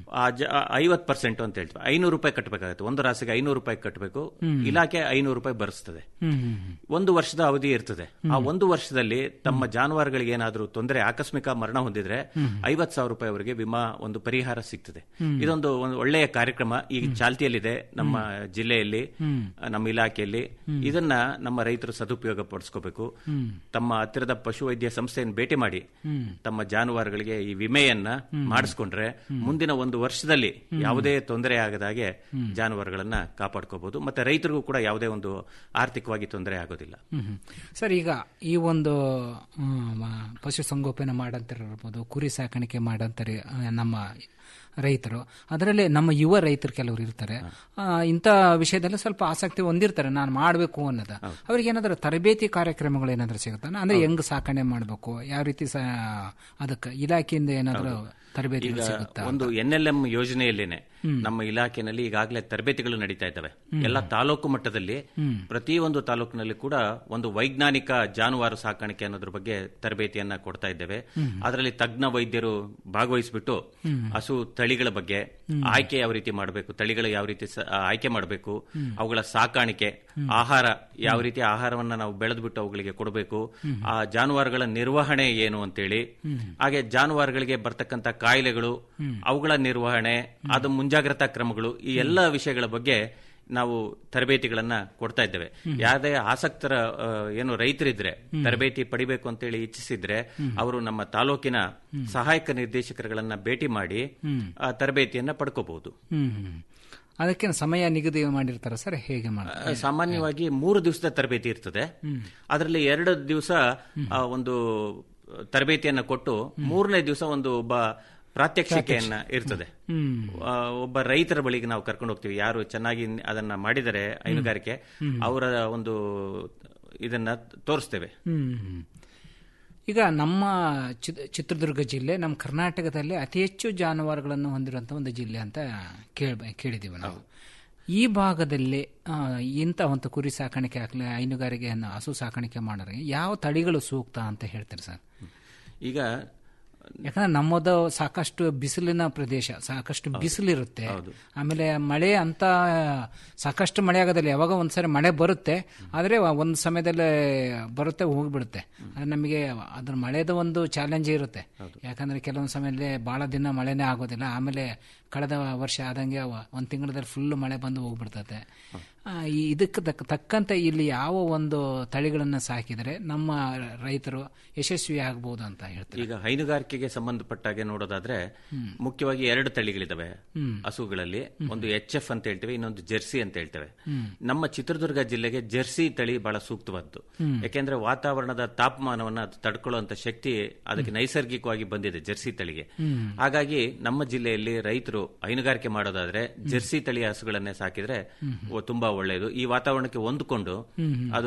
Speaker 20: ಐವತ್ ಪರ್ಸೆಂಟ್ ಅಂತ ಹೇಳ್ತೀವಿ ಐನೂರು ರೂಪಾಯಿ ಕಟ್ಟಬೇಕಾಗುತ್ತೆ ಒಂದು ರಾಸಿಗೆ ಐನೂರು ರೂಪಾಯಿ ಕಟ್ಟಬೇಕು
Speaker 19: ಹ್ಮ್.
Speaker 20: ಇಲಾಖೆ ಐನೂರು ರೂಪಾಯಿ ಭರಿಸ್ತದೆ
Speaker 19: ಹ್ಮ್ ಹ್ಮ್ ಹ್ಮ್.
Speaker 20: ಒಂದು ವರ್ಷದ ಅವಧಿ ಇರ್ತದೆ ಆ ಒಂದು ವರ್ಷದಲ್ಲಿ ತಮ್ಮ ಜಾನುವಾರುಗಳಿಗೆ ಏನಾದರೂ ತೊಂದರೆ ಆಕಸ್ಮಿಕ ಮರಣ ಹೊಂದಿದ್ರೆ ಐವತ್ ಸಾವಿರ ರೂಪಾಯಿ ಅವರಿಗೆ ವಿಮಾ ಒಂದು ಪರಿಹಾರ ಸಿಗ್ತದೆ
Speaker 19: ಹ್ಮ್.
Speaker 20: ಇದೊಂದು ಒಂದು ಒಳ್ಳೆಯ ಕಾರ್ಯಕ್ರಮ ಈಗ ಚಾಲ್ತಿಯಲ್ಲಿದೆ ನಮ್ಮ ಜಿಲ್ಲೆಯಲ್ಲಿ
Speaker 19: ಹ್ಮ್.
Speaker 20: ನಮ್ಮ ಇಲಾಖೆಯಲ್ಲಿ ಇದನ್ನ ನಮ್ಮ ರೈತರು ಸದುಪಯೋಗ ಪಡಿಸ್ಕೋಬೇಕು
Speaker 19: ಹ್ಮ್.
Speaker 20: ತಮ್ಮ ಹತ್ತಿರದ ಪಶುವೈದ್ಯ ಸಂಸ್ಥೆಯನ್ನು ಭೇಟಿ ಮಾಡಿ
Speaker 19: ಹ್ಮ್.
Speaker 20: ತಮ್ಮ ಜಾನುವಾರುಗಳಿಗೆ ಈ ವಿಮೆಯನ್ನ ಮಾಡಿಸ್ಕೊಂಡ್ರೆ ಮುಂದಿನ ಒಂದು ವರ್ಷದಲ್ಲಿ ಯಾವುದೇ ತೊಂದರೆ ಆಗದಾಗೆ ಜಾನುವಾರುಗಳನ್ನ ಕಾಪಾಡ್ಕೋಬಹುದು ಮತ್ತೆ ರೈತರಿಗೂ ಕೂಡ ಯಾವುದೇ ಒಂದು ಆರ್ಥಿಕವಾಗಿ ತೊಂದರೆ ಆಗೋದಿಲ್ಲ
Speaker 19: ಹ್ಮ್ ಹ್ಮ್. ಸರ್ ಈಗ ಈ ಒಂದು ಹ್ಮ್, ಪಶು ಸಂಗೋಪನೆ ಮಾಡಂತಿರ್ಬೋದು ಕುರಿ ಸಾಕಾಣಿಕೆ ಮಾಡಂತಾರೆ ಆ, ನಮ್ಮ ರೈತರು ಅದರಲ್ಲಿ ನಮ್ಮ ಯುವ ರೈತರು ಕೆಲವರು ಇರ್ತಾರೆ ಆ, ಇಂಥ ವಿಷಯದಲ್ಲಿ ಸ್ವಲ್ಪ ಆಸಕ್ತಿ ಹೊಂದಿರ್ತಾರೆ ನಾನು ಮಾಡಬೇಕು ಅನ್ನೋದು ಅವ್ರಿಗೆ ಏನಾದರೂ ತರಬೇತಿ ಕಾರ್ಯಕ್ರಮಗಳು ಏನಾದರೂ ಸಿಗುತ್ತಾ ಅಂದ್ರೆ ಹೆಂಗ್ ಸಾಕಣೆ ಮಾಡಬೇಕು ಯಾವ ರೀತಿ ಸ ಅದಕ್ಕೆ ಇಲಾಖೆಯಿಂದ ಏನಾದರೂ ತರಬೇತಿ
Speaker 20: ಈಗ
Speaker 19: ಸಿಗುತ್ತಾ
Speaker 20: ಒಂದು ಎನ್ ಎಲ್ ಎಂ ಯೋಜನೆಯಲ್ಲೇನೆ
Speaker 19: ಹ್ಮ್.
Speaker 20: ನಮ್ಮ ಇಲಾಖೆನಲ್ಲಿ ಈಗಾಗಲೇ ತರಬೇತಿಗಳು ನಡೀತಾ ಇದ್ದಾವೆ
Speaker 19: ಹ್ಮ್.
Speaker 20: ಎಲ್ಲ ತಾಲೂಕು ಮಟ್ಟದಲ್ಲಿ
Speaker 19: ಹ್ಮ್.
Speaker 20: ಪ್ರತಿಯೊಂದು ತಾಲೂಕಿನಲ್ಲಿ ಕೂಡ ಒಂದು ವೈಜ್ಞಾನಿಕ ಜಾನುವಾರು ಸಾಕಾಣಿಕೆ ಅನ್ನೋದ್ರ ಬಗ್ಗೆ ತರಬೇತಿಯನ್ನ ಕೊಡ್ತಾ ಇದ್ದೇವೆ
Speaker 19: ಹ್ಮ್.
Speaker 20: ಅದರಲ್ಲಿ ತಜ್ಞ ವೈದ್ಯರು ಭಾಗವಹಿಸಿಬಿಟ್ಟು
Speaker 19: ಹ್ಮ್.
Speaker 20: ಹಸು ತಳಿಗಳ ಬಗ್ಗೆ
Speaker 19: ಹ್ಮ್.
Speaker 20: ಆಯ್ಕೆ ಯಾವ ರೀತಿ ಮಾಡಬೇಕು ತಳಿಗಳ ಯಾವ ರೀತಿ ಸ- ಆಯ್ಕೆ ಮಾಡಬೇಕು
Speaker 19: ಹ್ಮ್.
Speaker 20: ಅವುಗಳ ಸಾಕಾಣಿಕೆ
Speaker 19: ಹ್ಮ್.
Speaker 20: ಆಹಾರ ಯಾವ ರೀತಿ ಆಹಾರವನ್ನ ನಾವು ಬೆಳೆದ್ಬಿಟ್ಟು ಅವುಗಳಿಗೆ ಕೊಡಬೇಕು
Speaker 19: ಹ್ಮ್.
Speaker 20: ಆ ಜಾನುವಾರುಗಳ ನಿರ್ವಹಣೆ ಏನು ಅಂತೇಳಿ
Speaker 19: ಹ್ಮ್.
Speaker 20: ಹಾಗೆ ಜಾನುವಾರುಗಳಿಗೆ ಬರ್ತಕ್ಕಂಥ ಕಾಯಿಲೆಗಳು
Speaker 19: ಹ್ಮ್.
Speaker 20: ಅವುಗಳ ನಿರ್ವಹಣೆ ಅದು ಮುಂಜಾಗ್ರತಾ ಕ್ರಮಗಳು ಈ ಎಲ್ಲ ವಿಷಯಗಳ ಬಗ್ಗೆ ನಾವು ತರಬೇತಿಗಳನ್ನ ಕೊಡ್ತಾ ಇದ್ದೇವೆ
Speaker 19: ಹ್ಮ್.
Speaker 20: ಯಾವುದೇ ಆಸಕ್ತರ ಆ, ಏನು ರೈತರಿದ್ರೆ
Speaker 19: ಹ್ಮ್.
Speaker 20: ತರಬೇತಿ ಪಡಿಬೇಕು ಅಂತೇಳಿ ಇಚ್ಛಿಸಿದ್ರೆ
Speaker 19: ಹ್ಮ್.
Speaker 20: ಅವರು ನಮ್ಮ ತಾಲೂಕಿನ
Speaker 19: ಹ್ಮ್.
Speaker 20: ಸಹಾಯಕ ನಿರ್ದೇಶಕರುಗಳನ್ನ ಭೇಟಿ ಮಾಡಿ
Speaker 19: ಹ್ಮ್.
Speaker 20: ಆ ತರಬೇತಿಯನ್ನ ಪಡ್ಕೋಬಹುದು
Speaker 19: ಹ್ಮ್ ಹ್ಮ್. ಅದಕ್ಕೆ ಸಮಯ ನಿಗದಿ ಮಾಡಿರ್ತಾರ ಸರ್ ಹೇಗೆ ಮಾಡ್ತಾರೆ
Speaker 20: ಸಾಮಾನ್ಯವಾಗಿ ಮೂರು ದಿವಸದ ತರಬೇತಿ ಇರ್ತದೆ
Speaker 19: ಹ್ಮ್.
Speaker 20: ಅದರಲ್ಲಿ ಎರಡು ದಿವಸ ಆ, ಒಂದು ತರಬೇತಿಯನ್ನ ಕೊಟ್ಟು ಮೂರನೇ ದಿವಸ ಒಂದು ಒಬ್ಬ ಪ್ರಾತ್ಯಕ್ಷಿಕೆಯನ್ನ ಇರ್ತದೆ
Speaker 19: ಹ್ಮ್.
Speaker 20: ಆ, ಒಬ್ಬ ರೈತರ ಬಳಿಗೆ ನಾವು ಕರ್ಕೊಂಡು ಹೋಗ್ತೀವಿ ಯಾರು ಚೆನ್ನಾಗಿ ಅದನ್ನ ಮಾಡಿದರೆ ಹೈನುಗಾರಿಕೆ
Speaker 19: ಹ್ಮ್.
Speaker 20: ಅವರ ಒಂದು ಇದನ್ನ ತೋರಿಸ್ತೇವೆ
Speaker 19: ಹ್ಮ್ ಹ್ಮ್. ಈಗ ನಮ್ಮ ಚಿತ್- ಚಿತ್ರದುರ್ಗ ಜಿಲ್ಲೆ ನಮ್ಮ ಕರ್ನಾಟಕದಲ್ಲಿ ಅತಿ ಹೆಚ್ಚು ಜಾನುವಾರುಗಳನ್ನು ಹೊಂದಿರುವಂಥ ಒಂದು ಜಿಲ್ಲೆ ಅಂತ ಕೇಳ ಕೇಳಿದ್ದೀವಿ ನಾವು ಈ ಭಾಗದಲ್ಲಿ ಆ, ಇಂಥ ಒಂದು ಕುರಿ ಸಾಕಾಣಿಕೆ ಆಗಲಿ ಹೈನುಗಾರಿಕೆಯನ್ನು ಹಸು ಸಾಕಾಣಿಕೆ ಮಾಡೋರಿಗೆ ಯಾವ ತಳಿಗಳು ಸೂಕ್ತ ಅಂತ ಹೇಳ್ತಾರೆ ಸರ್
Speaker 20: ಈಗ
Speaker 19: ಯಾಕಂದ್ರೆ ನಮ್ಮದು ಸಾಕಷ್ಟು ಬಿಸಿಲಿನ ಪ್ರದೇಶ ಸಾಕಷ್ಟು ಬಿಸಿಲಿರುತ್ತೆ ಆಮೇಲೆ ಮಳೆ ಅಂತ ಸಾಕಷ್ಟು ಮಳೆ ಆಗೋದಿಲ್ಲ ಯಾವಾಗ ಒಂದ್ಸರಿ ಮಳೆ ಬರುತ್ತೆ ಆದರೆ ಒಂದು ಸಮಯದಲ್ಲಿ ಬರುತ್ತೆ ಹೋಗ್ಬಿಡುತ್ತೆ ಅದು ನಮಗೆ ಅದ್ರ ಮಳೆದ ಒಂದು ಚಾಲೆಂಜ್ ಇರುತ್ತೆ ಯಾಕಂದ್ರೆ ಕೆಲವೊಂದು ಸಮಯದಲ್ಲಿ ಬಹಳ ದಿನ ಮಳೆನೇ ಆಗೋದಿಲ್ಲ ಆಮೇಲೆ ಕಳೆದ ವರ್ಷ ಆದಂಗೆ ಒಂದು ತಿಂಗಳಲ್ಲಿ ಫುಲ್ ಮಳೆ ಬಂದು ಹೋಗ್ಬಿಡ್ತದೆ ಆ, ಈ ಇದಕ್ಕೆ ತಕ್ಕ ತಕ್ಕಂತೆ ಇಲ್ಲಿ ಯಾವ ಒಂದು ತಳಿಗಳನ್ನು ಸಾಕಿದರೆ ನಮ್ಮ ರೈತರು ಯಶಸ್ವಿ ಆಗ್ಬೋದು ಅಂತ ಹೇಳ್ತಾರೆ
Speaker 20: ಈಗ ಹೈನುಗಾರಿಕೆಗೆ ಸಂಬಂಧಪಟ್ಟಾಗೆ ನೋಡೋದಾದ್ರೆ ಮುಖ್ಯವಾಗಿ ಎರಡು ತಳಿಗಳಿದಾವೆ
Speaker 19: ಹ್ಮ್.
Speaker 20: ಹಸುಗಳಲ್ಲಿ ಒಂದು ಎಚ್ ಎಫ್ ಅಂತ ಹೇಳ್ತೇವೆ ಇನ್ನೊಂದು ಜೆರ್ಸಿ ಅಂತ ಹೇಳ್ತೇವೆ
Speaker 19: ಹ್ಮ್.
Speaker 20: ನಮ್ಮ ಚಿತ್ರದುರ್ಗ ಜಿಲ್ಲೆಗೆ ಜೆರ್ಸಿ ತಳಿ ಬಹಳ ಸೂಕ್ತವಾದ್ದು
Speaker 19: ಹ್ಮ್.
Speaker 20: ಯಾಕೆಂದ್ರೆ ವಾತಾವರಣದ ತಾಪಮಾನವನ್ನ ಅದು ತಡ್ಕೊಳ್ಳುವಂತ ಶಕ್ತಿ ಅದಕ್ಕೆ ನೈಸರ್ಗಿಕವಾಗಿ ಬಂದಿದೆ ಜೆರ್ಸಿ ತಳಿಗೆ
Speaker 19: ಹ್ಮ್.
Speaker 20: ಹಾಗಾಗಿ ನಮ್ಮ ಜಿಲ್ಲೆಯಲ್ಲಿ ರೈತರು ಹೈನುಗಾರಿಕೆ ಮಾಡೋದಾದ್ರೆ ಜೆರ್ಸಿ ತಳಿಯ ಹಸುಗಳನ್ನೇ ಸಾಕಿದ್ರೆ
Speaker 19: ಹ್ಮ್.
Speaker 20: ಓ, ತುಂಬಾ ಒಳ್ಳೆಯದು ಈ ವಾತಾವರಣಕ್ಕೆ ಹೊಂದ್ಕೊಂಡು
Speaker 19: ಹ್ಮ್, ಹ್ಮ್.
Speaker 20: ಅದು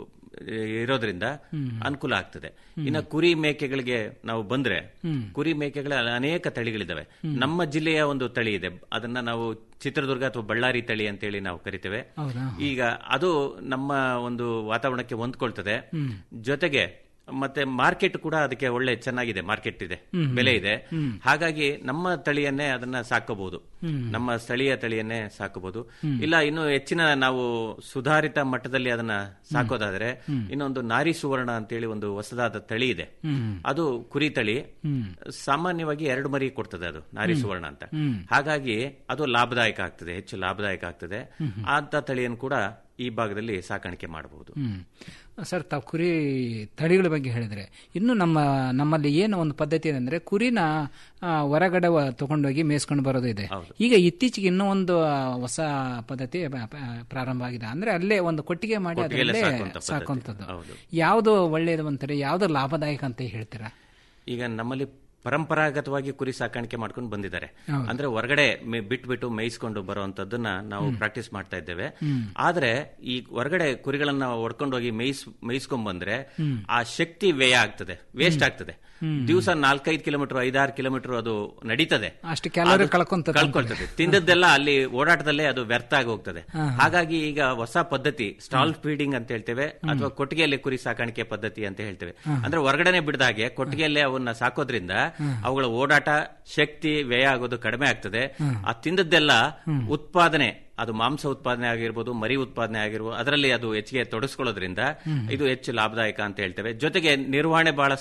Speaker 20: ಇರೋದ್ರಿಂದ
Speaker 19: ಹ್ಮ್.
Speaker 20: ಅನುಕೂಲ ಆಗ್ತದೆ ಇನ್ನು ಕುರಿ ಮೇಕೆಗಳಿಗೆ ನಾವು ಬಂದ್ರೆ
Speaker 19: ಹ್ಮ್.
Speaker 20: ಕುರಿ ಮೇಕೆಗಳ ಅನೇಕ ತಳಿಗಳಿದಾವೆ ನಮ್ಮ ಜಿಲ್ಲೆಯ ಒಂದು ತಳಿ ಇದೆ ಅದನ್ನ ನಾವು ಚಿತ್ರದುರ್ಗ ಅಥವಾ ಬಳ್ಳಾರಿ ತಳಿ ಅಂತೇಳಿ ನಾವು ಕರಿತೇವೆ
Speaker 19: ಹೌದಾ
Speaker 20: ಈಗ ಅದು ನಮ್ಮ ಒಂದು ವಾತಾವರಣಕ್ಕೆ ಹೊಂದ್ಕೊಳ್ತದೆ
Speaker 19: ಹ್ಮ್.
Speaker 20: ಜೊತೆಗೆ ಮತ್ತೆ ಮಾರ್ಕೆಟ್ ಕೂಡ ಅದಕ್ಕೆ ಒಳ್ಳೆ ಚೆನ್ನಾಗಿದೆ ಮಾರ್ಕೆಟ್ ಇದೆ
Speaker 19: ಹ್ಮ್.
Speaker 20: ಬೆಲೆ ಇದೆ
Speaker 19: ಹ್ಮ್.
Speaker 20: ಹಾಗಾಗಿ ನಮ್ಮ ತಳಿಯನ್ನೇ ಅದನ್ನ ಸಾಕಬಹುದು
Speaker 19: ಹ್ಮ್.
Speaker 20: ನಮ್ಮ ಸ್ಥಳೀಯ ತಳಿಯನ್ನೇ ಸಾಕಬಹುದು
Speaker 19: ಹ್ಮ್.
Speaker 20: ಇಲ್ಲ ಇನ್ನು ಹೆಚ್ಚಿನ ನಾವು ಸುಧಾರಿತ ಮಟ್ಟದಲ್ಲಿ ಅದನ್ನ ಸಾಕೋದಾದ್ರೆ
Speaker 19: ಹ್ಮ್.
Speaker 20: ಇನ್ನೊಂದು ನಾರಿ ಸುವರ್ಣ ಅಂತೇಳಿ ಒಂದು ಹೊಸದಾದ ತಳಿ ಇದೆ
Speaker 19: ಹ್ಮ್.
Speaker 20: ಅದು ಕುರಿ ತಳಿ
Speaker 19: ಹ್ಮ್.
Speaker 20: ಸಾಮಾನ್ಯವಾಗಿ ಎರಡು ಮರಿ ಕೊಡ್ತದೆ ಅದು ನಾರಿ
Speaker 19: ಹ್ಮ್.
Speaker 20: ಸುವರ್ಣ ಅಂತ
Speaker 19: ಹ್ಮ್.
Speaker 20: ಹಾಗಾಗಿ ಅದು ಲಾಭದಾಯಕ ಆಗ್ತದೆ ಹೆಚ್ಚು ಲಾಭದಾಯಕ ಆಗ್ತದೆ
Speaker 19: ಹ್ಮ್.
Speaker 20: ಅಂತ ತಳಿಯನ್ನು ಕೂಡ ಈ ಭಾಗದಲ್ಲಿ ಸಾಕಾಣಿಕೆ ಮಾಡಬಹುದು
Speaker 19: ಹ್ಮ್ ಸರ್ ತಾವು ಕುರಿ ತಳಿಗಳ ಬಗ್ಗೆ ಹೇಳಿದ್ರೆ ಇನ್ನು ನಮ್ಮ ನಮ್ಮಲ್ಲಿ ಏನು ಒಂದು ಪದ್ಧತಿ ಇದೆ ಅಂದ್ರೆ ಕುರಿನ ಆ, ಹೊರಗಡೆ ವ- ತಗೊಂಡೋಗಿ ಮೇಯಿಸ್ಕೊಂಡು ಬರೋದು ಇದೆ ಈಗ ಇತ್ತೀಚೆಗೆ ಇನ್ನೂ ಒಂದು ಆ, ಹೊಸ ಪದ್ಧತಿ ಪ- ಪ- ಪ್ರಾರಂಭ ಆಗಿದೆ ಅಂದ್ರೆ ಅಲ್ಲೇ ಒಂದು ಕೊಟ್ಟಿಗೆ ಮಾಡಿ
Speaker 20: ಕೊಟ್ಟಿಗೆಲ್ಲೇ
Speaker 19: ಅದರಲ್ಲೇ
Speaker 20: ಸಾಕುವಂತ ಪದ್ಧತಿ.
Speaker 19: ಸಾಕುವಂಥದ್ದು
Speaker 20: ಹೌದು.
Speaker 19: ಯಾವುದು ಒಳ್ಳೆಯದು ಅಂತಾರೆ ಯಾವುದು ಲಾಭದಾಯಕ ಅಂತ ಹೇಳ್ತೀರಾ
Speaker 20: ಈಗ ನಮ್ಮಲ್ಲಿ ಪರಂಪರಾಗತವಾಗಿ ಕುರಿ ಸಾಕಾಣಿಕೆ ಮಾಡ್ಕೊಂಡು ಬಂದಿದ್ದಾರೆ
Speaker 19: ಹೌದು.
Speaker 20: ಅಂದ್ರೆ ಹೊರಗಡೆ ಮೆ- ಬಿಟ್ಬಿಟ್ಟು ಮೇಯಿಸ್ಕೊಂಡು ಬರುವಂತದ್ದನ್ನ ನಾವು ಪ್ರಾಕ್ಟೀಸ್ ಮಾಡ್ತಾ ಇದ್ದೇವೆ
Speaker 19: ಹ್ಮ್.
Speaker 20: ಆದ್ರೆ ಈ ಹೊರಗಡೆ ಕುರಿಗಳನ್ನ ಹೊಡ್ಕೊಂಡೋಗಿ ಮೇಯಿಸ್ ಮೇಯಿಸ್ಕೊಂಡ್ ಬಂದ್ರೆ
Speaker 19: ಹ್ಮ್.
Speaker 20: ಆ ಶಕ್ತಿ ವ್ಯಯ ಆಗ್ತದೆ ವೇಸ್ಟ್ ಆಗ್ತದೆ
Speaker 19: ಹ್ಮ್.
Speaker 20: ದಿವಸ ನಾಲ್ಕೈದು ಕಿಲೋಮೀಟರ್ ಐದಾರು ಕಿಲೋಮೀಟರ್ ಅದು ನಡೀತದೆ
Speaker 19: ಅಷ್ಟು ಕ್ಯಾಲೋರಿ
Speaker 20: ಅದು
Speaker 19: ಕಳ್ಕೊಂತದೆ
Speaker 20: ಕಳ್ಕೊಳ್ತದೆ ತಿಂದದ್ದೆಲ್ಲ ಅಲ್ಲಿ ಓಡಾಟದಲ್ಲೇ ಅದು ವ್ಯರ್ಥ ಆಗಿ ಹೋಗ್ತದೆ
Speaker 19: ಹಾ.
Speaker 20: ಹಾಗಾಗಿ ಈಗ ಹೊಸ ಪದ್ಧತಿ ಸ್ಟಾಲ್ ಫೀಡಿಂಗ್ ಅಂತ ಹೇಳ್ತೇವೆ ಅಥವಾ ಕೊಟ್ಟಿಗೆಯಲ್ಲಿ ಕುರಿ ಸಾಕಾಣಿಕೆ ಪದ್ಧತಿ ಅಂತ ಹೇಳ್ತೇವೆ
Speaker 19: ಹಾ.
Speaker 20: ಅಂದ್ರೆ ಹೊರಗಡೆನೆ ಬಿಡದ ಹಾಗೆ ಕೊಟ್ಟಿಗೆಯಲ್ಲೇ ಅವನ್ನ ಸಾಕೋದ್ರಿಂದ ಅವುಗಳ ಓಡಾಟ ಶಕ್ತಿ ವ್ಯಯ ಆಗೋದು ಕಡಿಮೆ ಆಗ್ತದೆ
Speaker 19: ಹ್ಮ್.
Speaker 20: ಆ ತಿಂದದ್ದೆಲ್ಲ ಉತ್ಪಾದನೆ ಅದು ಮಾಂಸ ಉತ್ಪಾದನೆ ಆಗಿರ್ಬೋದು ಮರಿ ಉತ್ಪಾದನೆ ಆಗಿರ್ಬೋದು ಅದರಲ್ಲಿ ಅದು ಹೆಚ್ಚಿಗೆ ತೊಡಗಿಸ್ಕೊಳ್ಳೋದ್ರಿಂದ
Speaker 19: ಹ್ಮ್.
Speaker 20: ಇದು ಹೆಚ್ಚು ಲಾಭದಾಯಕ ಅಂತ ಹೇಳ್ತೇವೆ ಜೊತೆಗೆ ನಿರ್ವಹಣೆ ಬಹಳ